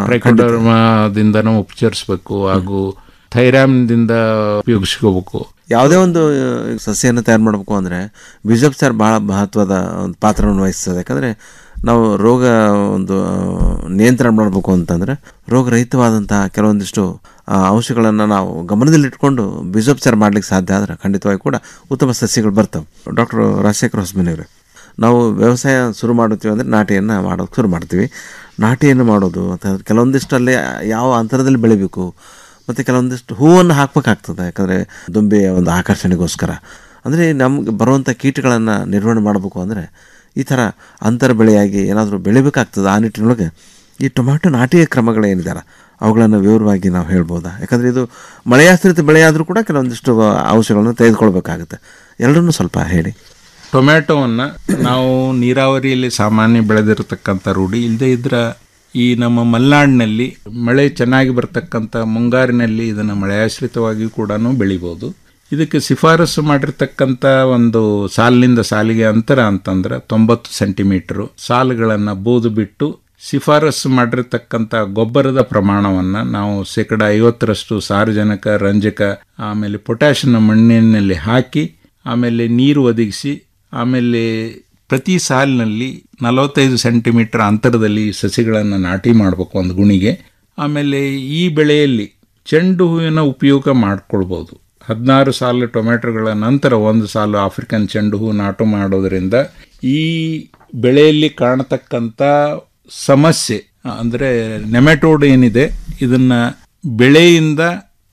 ಟ್ರೈಕೋಡರ್ಮಾದಿಂದನೂ ಉಪಚರಿಸಬೇಕು ಹಾಗೂ ಥೈರಾಮ್ದಿಂದ ಉಪಯೋಗಿಸ್ಕೋಬೇಕು ಯಾವುದೇ ಒಂದು ಆ, ಸಸ್ಯವನ್ನು ತಯಾರು ಮಾಡಬೇಕು ಅಂದರೆ ಬೀಜೋಪಚಾರ ಬಹಳ ಮಹತ್ವದ ಒಂದು ಪಾತ್ರವನ್ನು ವಹಿಸ್ತದೆ ಯಾಕಂದರೆ ನಾವು ರೋಗ ಒಂದು ಆ, ನಿಯಂತ್ರಣ ಮಾಡಬೇಕು ಅಂತಂದರೆ ರೋಗರಹಿತವಾದಂತಹ ಕೆಲವೊಂದಿಷ್ಟು ಆ, ಅಂಶಗಳನ್ನು ನಾವು ಗಮನದಲ್ಲಿಟ್ಕೊಂಡು ಬೀಜೋಪಚಾರ ಮಾಡ್ಲಿಕ್ಕೆ ಸಾಧ್ಯ ಆದರೆ ಖಂಡಿತವಾಗಿ ಕೂಡ ಉತ್ತಮ ಸಸ್ಯಗಳು ಬರ್ತವೆ ಡಾಕ್ಟರ್ ರಾಜಶೇಖರ ಹೊಸಮನಿಯವರೇ ನಾವು ವ್ಯವಸಾಯ ಶುರು ಮಾಡುತ್ತೀವಿ ಅಂದರೆ ನಾಟಿಯನ್ನು ಮಾಡೋದು ಶುರು ಮಾಡ್ತೀವಿ ನಾಟಿಯನ್ನು ಮಾಡೋದು ಅಥವಾ ಕೆಲವೊಂದಿಷ್ಟು ಅಲ್ಲಿ ಯಾವ ಅಂತರದಲ್ಲಿ ಬೆಳಿಬೇಕು ಮತ್ತು ಕೆಲವೊಂದಿಷ್ಟು ಹೂವನ್ನು ಹಾಕಬೇಕಾಗ್ತದೆ ಯಾಕಂದರೆ ದುಂಬೆಯ ಒಂದು ಆಕರ್ಷಣೆಗೋಸ್ಕರ ಅಂದರೆ ನಮ್ಗೆ ಬರುವಂಥ ಕೀಟಗಳನ್ನು ನಿರ್ವಹಣೆ ಮಾಡಬೇಕು ಅಂದರೆ ಈ ಥರ ಅಂತರ ಬೆಳೆಯಾಗಿ ಏನಾದರೂ ಬೆಳಿಬೇಕಾಗ್ತದೆ ಆ ನಿಟ್ಟಿನೊಳಗೆ ಈ ಟೊಮ್ಯಾಟೊ ನಾಟಿಯ ಕ್ರಮಗಳೇನಿದ್ದಾರೆ ಅವುಗಳನ್ನು ವಿವರವಾಗಿ ನಾವು ಹೇಳ್ಬೋದಾ ಯಾಕಂದರೆ ಇದು ಮಳೆಯಾಶ್ರಿತ ಬೆಳೆಯಾದರೂ ಕೂಡ ಕೆಲವೊಂದಿಷ್ಟು ಅಂಶಗಳನ್ನು ತೆಗೆದುಕೊಳ್ಬೇಕಾಗುತ್ತೆ ಎರಡನ್ನೂ ಸ್ವಲ್ಪ ಹೇಳಿ ಟೊಮ್ಯಾಟೊವನ್ನ ನಾವು ನೀರಾವರಿಯಲ್ಲಿ ಸಾಮಾನ್ಯ ಬೆಳೆದಿರತಕ್ಕಂಥ ರೂಢಿ ಇಲ್ಲದೆ ಇದ್ರ ಈ ನಮ್ಮ ಮಲೆನಾಡಿನಲ್ಲಿ ಮಳೆ ಚೆನ್ನಾಗಿ ಬರ್ತಕ್ಕಂಥ ಮುಂಗಾರಿನಲ್ಲಿ ಇದನ್ನು ಮಳೆಯಾಶ್ರಿತವಾಗಿ ಕೂಡ ಬೆಳಿಬೋದು ಇದಕ್ಕೆ ಶಿಫಾರಸು ಮಾಡಿರ್ತಕ್ಕಂಥ ಒಂದು ಸಾಲಿನಿಂದ ಸಾಲಿಗೆ ಅಂತರ ಅಂತಂದ್ರೆ ತೊಂಬತ್ತು ಸೆಂಟಿಮೀಟರು ಸಾಲುಗಳನ್ನು ಬೋದು ಬಿಟ್ಟು ಶಿಫಾರಸು ಮಾಡಿರ್ತಕ್ಕಂಥ ಗೊಬ್ಬರದ ಪ್ರಮಾಣವನ್ನು ನಾವು ಶೇಕಡ ಐವತ್ತರಷ್ಟು ಸಾರಜನಕ ರಂಜಕ ಆಮೇಲೆ ಪೊಟ್ಯಾಷಿಯಂ ಮಣ್ಣಿನಲ್ಲಿ ಹಾಕಿ ಆಮೇಲೆ ನೀರು ಒದಗಿಸಿ ಆಮೇಲೆ ಪ್ರತಿ ಸಾಲಿನಲ್ಲಿ ನಲವತ್ತೈದು ಸೆಂಟಿಮೀಟರ್ ಅಂತರದಲ್ಲಿ ಸಸಿಗಳನ್ನು ನಾಟಿ ಮಾಡಬೇಕು ಒಂದು ಗುಣಿಗೆ ಆಮೇಲೆ ಈ ಬೆಳೆಯಲ್ಲಿ ಚೆಂಡು ಹೂವಿನ ಉಪಯೋಗ ಮಾಡ್ಕೊಳ್ಬೋದು ಹದಿನಾರು ಸಾಲು ಟೊಮೆಟೊಗಳ ನಂತರ ಒಂದು ಸಾಲು ಆಫ್ರಿಕನ್ ಚೆಂಡು ಹೂ ನಾಟು ಮಾಡೋದ್ರಿಂದ ಈ ಬೆಳೆಯಲ್ಲಿ ಕಾಣತಕ್ಕಂಥ ಸಮಸ್ಯೆ ಅಂದರೆ ನೆಮೆಟೋಡ್ ಏನಿದೆ ಇದನ್ನ ಬೆಳೆಯಿಂದ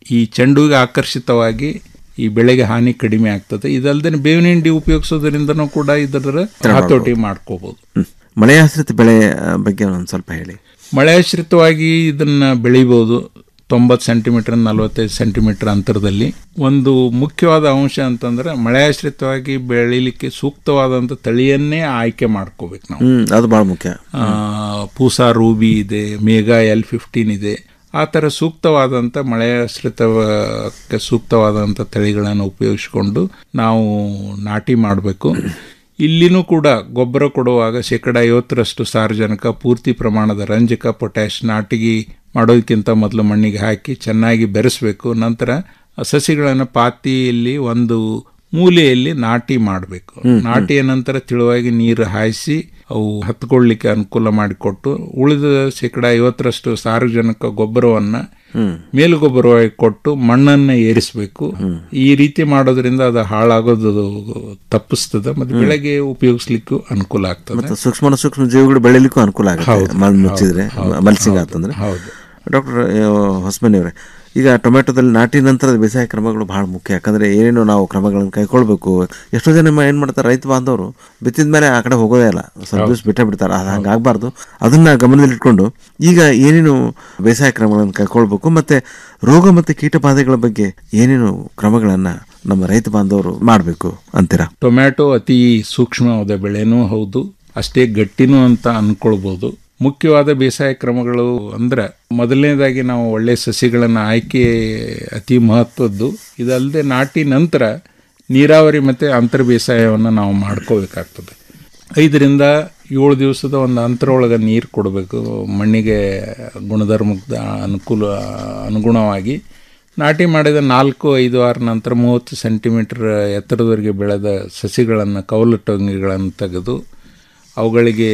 ಈ ಚೆಂಡುವಿಗೆ ಆಕರ್ಷಿತವಾಗಿ ಈ ಬೆಳೆಗೆ ಹಾನಿ ಕಡಿಮೆ ಆಗ್ತದೆ ಇದಲ್ಲದೆ ಬೇವಿನ ಹಿಂಡಿ ಉಪಯೋಗಿಸೋದ್ರಿಂದನೂ ಕೂಡ ಇದರ ಹತೋಟಿ ಮಾಡ್ಕೋಬಹುದು ಮಳೆಯಾಶ್ರಿತ ಬೆಳೆ ಆ, ಬಗ್ಗೆ ಒಂದು ಸ್ವಲ್ಪ ಹೇಳಿ ಮಳೆಯಾಶ್ರಿತವಾಗಿ ಇದನ್ನ ಬೆಳಿಬೋದು ತೊಂಬತ್ತು ಸೆಂಟಿಮೀಟರ್ ನಲವತ್ತೈದು ಸೆಂಟಿಮೀಟರ್ ಅಂತರದಲ್ಲಿ ಒಂದು ಮುಖ್ಯವಾದ ಅಂಶ ಅಂತಂದ್ರೆ ಮಳೆಯಾಶ್ರಿತವಾಗಿ ಬೆಳಿಲಿಕ್ಕೆ ಸೂಕ್ತವಾದಂಥ ತಳಿಯನ್ನೇ ಆಯ್ಕೆ ಮಾಡ್ಕೋಬೇಕು ನಾವು ಹ್ಮ್ ಅದು ಬಹಳ ಮುಖ್ಯ ಆ, ಪೂಸಾ ರೂಬಿ ಇದೆ ಮೇಘಾ ಎಲ್ ಫಿಫ್ಟೀನ್ ಇದೆ ಆ ಥರ ಸೂಕ್ತವಾದಂಥ ಮಳೆಯಾಶ್ರಿತಕ್ಕೆ ಸೂಕ್ತವಾದಂಥ ತಳಿಗಳನ್ನು ಉಪಯೋಗಿಸಿಕೊಂಡು ನಾವು ನಾಟಿ ಮಾಡಬೇಕು ಇಲ್ಲಿನೂ ಕೂಡ ಗೊಬ್ಬರ ಕೊಡುವಾಗ ಶೇಕಡ ಐವತ್ತರಷ್ಟು ಸಾರಜನಕ ಪೂರ್ತಿ ಪ್ರಮಾಣದ ರಂಜಕ ಪೊಟ್ಯಾಶ್ ನಾಟಿಗೆ ಮಾಡೋದಕ್ಕಿಂತ ಮೊದಲು ಮಣ್ಣಿಗೆ ಹಾಕಿ ಚೆನ್ನಾಗಿ ಬೆರೆಸಬೇಕು ನಂತರ ಆ ಸಸಿಗಳನ್ನು ಪಾತಿಯಲ್ಲಿ ಒಂದು ಮೂಲೆಯಲ್ಲಿ ನಾಟಿ ಮಾಡಬೇಕು ಹ್ಮ್, ಹ್ಮ್. ನಾಟಿಯ ನಂತರ ತಿಳುವಾಗಿ ನೀರು ಹಾಯಿಸಿ ಅವು ಹತ್ಕೊಳ್ಳಿಕ್ಕೆ ಅನುಕೂಲ ಮಾಡಿಕೊಟ್ಟು ಉಳಿದ ಶೇಕಡ ಐವತ್ತರಷ್ಟು ಸಾರ್ವಜನಿಕ ಗೊಬ್ಬರವನ್ನ ಹ್ಮ್. ಮೇಲುಗೊಬ್ಬರವಾಗಿ ಕೊಟ್ಟು ಮಣ್ಣನ್ನ ಏರಿಸಬೇಕು ಈ ರೀತಿ ಮಾಡೋದ್ರಿಂದ ಅದು ಹಾಳಾಗೋದು ತಪ್ಪಿಸ್ತದೆ ಮತ್ತೆ ಹ್ಮ್. ಬೆಳೆಗೆ ಉಪಯೋಗಿಸ್ಲಿಕ್ಕೂ ಅನುಕೂಲ ಆಗ್ತದೆ ಮತ್ತು ಸೂಕ್ಷ್ಮ ಸೂಕ್ಷ್ಮ ಜೀವಿಗಳು ಬೆಳಿಲಿಕ್ಕೂ ಅನುಕೂಲ ಆಗುತ್ತೆ ಹೌದು, ಮಣ್ಣು ಮುಚ್ಚಿದ್ರೆ ಹೌದು, ಮಲ್ಸಿಂಗ್ ಹೌದು, ಆತಂದ್ರೆ ಹೌದು. ಡಾಕ್ಟರ್ ಹೊಸಮನಿಯವರೇ ಈಗ ಟೊಮೆಟೊದಲ್ಲಿ ನಾಟಿ ನಂತರದ ಬೇಸಾಯ ಕ್ರಮಗಳು ಬಹಳ ಮುಖ್ಯ ಯಾಕಂದ್ರೆ ಏನೇನು ನಾವು ಕ್ರಮಗಳನ್ನು ಕೈಗೊಳ್ಬೇಕು ಎಷ್ಟೋ ಜನ ಏನು ಮಾಡ್ತಾರೆ ರೈತ ಬಾಂಧವರು ಬಿತ್ತಿದ ಮೇಲೆ ಆ ಕಡೆ ಹೋಗೋದೇ ಇಲ್ಲ ಸ್ವಲ್ಪ ದಿವಸ ಬಿಟ್ಟೇ ಬಿಡ್ತಾರೆ ಅದು ಹಂಗಾಗಬಾರ್ದು ಅದನ್ನ ಗಮನದಲ್ಲಿಟ್ಕೊಂಡು ಈಗ ಏನೇನು ಬೇಸಾಯ ಕ್ರಮಗಳನ್ನು ಕೈಗೊಳ್ಬೇಕು ಮತ್ತೆ ರೋಗ ಮತ್ತು ಕೀಟ ಬಾಧೆಗಳ ಬಗ್ಗೆ ಏನೇನು ಕ್ರಮಗಳನ್ನ ನಮ್ಮ ರೈತ ಬಾಂಧವರು ಮಾಡಬೇಕು ಅಂತೀರಾ ಟೊಮ್ಯಾಟೊ ಅತಿ ಸೂಕ್ಷ್ಮವಾದ ಬೆಳೆನೂ ಹೌದು ಅಷ್ಟೇ ಗಟ್ಟಿನೂ ಅಂತ ಅನ್ಕೊಳ್ಬೋದು ಮುಖ್ಯವಾದ ಬೇಸಾಯ ಕ್ರಮಗಳು ಅಂದ್ರೆ ಮೊದಲನೇದಾಗಿ ನಾವು ಒಳ್ಳೆ ಸಸಿಗಳನ್ನು ಆಯ್ಕೆ ಅತಿ ಮಹತ್ವದ್ದು ಇದಲ್ಲದೆ ನಾಟಿ ನಂತರ ನೀರಾವರಿ ಮತ್ತು ಅಂತರ್ ಬೇಸಾಯವನ್ನು ನಾವು ಮಾಡ್ಕೋಬೇಕಾಗ್ತದೆ ಐದರಿಂದ ಏಳು ದಿವಸದ ಒಂದು ಅಂತರ ಒಳಗೆ ನೀರು ಕೊಡಬೇಕು ಮಣ್ಣಿಗೆ ಗುಣಧರ್ಮದ ಅನುಕೂಲ ಅನುಗುಣವಾಗಿ ನಾಟಿ ಮಾಡಿದ ನಾಲ್ಕು ಐದು ಆರು ನಂತರ ಮೂವತ್ತು ಸೆಂಟಿಮೀಟರ್ ಎತ್ತರದವರೆಗೆ ಬೆಳೆದ ಸಸಿಗಳನ್ನು ಕೌಲು ಟೊಂಗಿಗಳನ್ನು ತೆಗೆದು ಅವುಗಳಿಗೆ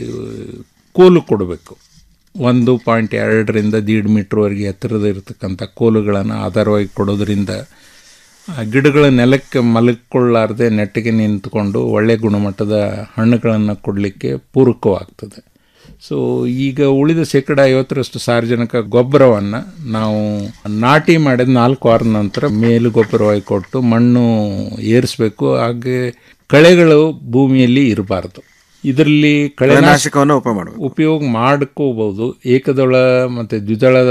ಕೋಲು ಕೊಡಬೇಕು ಒಂದು ಪಾಯಿಂಟ್ ಎರಡರಿಂದ ದೀಡ್ ಮೀಟ್ರ್ವರೆಗೆ ಎತ್ತರದ ಇರತಕ್ಕಂಥ ಕೋಲುಗಳನ್ನು ಆಧಾರವಾಗಿ ಕೊಡೋದ್ರಿಂದ ಆ ಗಿಡಗಳ ನೆಲಕ್ಕೆ ಮಲಗಿಕೊಳ್ಳಾರ್ದೆ ನೆಟ್ಟಿಗೆ ನಿಂತುಕೊಂಡು ಒಳ್ಳೆಯ ಗುಣಮಟ್ಟದ ಹಣ್ಣುಗಳನ್ನು ಕೊಡಲಿಕ್ಕೆ ಪೂರಕವಾಗ್ತದೆ ಸೊ ಈಗ ಉಳಿದ ಶೇಕಡ ಐವತ್ತರಷ್ಟು ಸಾರ್ವಜನಿಕ ಗೊಬ್ಬರವನ್ನು ನಾವು ನಾಟಿ ಮಾಡಿದ ನಾಲ್ಕು ವಾರದ ನಂತರ ಮೇಲು ಗೊಬ್ಬರವಾಗಿ ಕೊಟ್ಟು ಮಣ್ಣು ಏರಿಸಬೇಕು ಹಾಗೆ ಕಳೆಗಳು ಭೂಮಿಯಲ್ಲಿ ಇರಬಾರ್ದು ಇದರಲ್ಲಿ ಕಳೆನಾಶಕವನ್ನು ಉಪಯೋಗ ಮಾಡಬೇಕು ಉಪಯೋಗ ಮಾಡ್ಕೋಬಹುದು ಏಕದಳ ಮತ್ತು ದ್ವಿದಳದ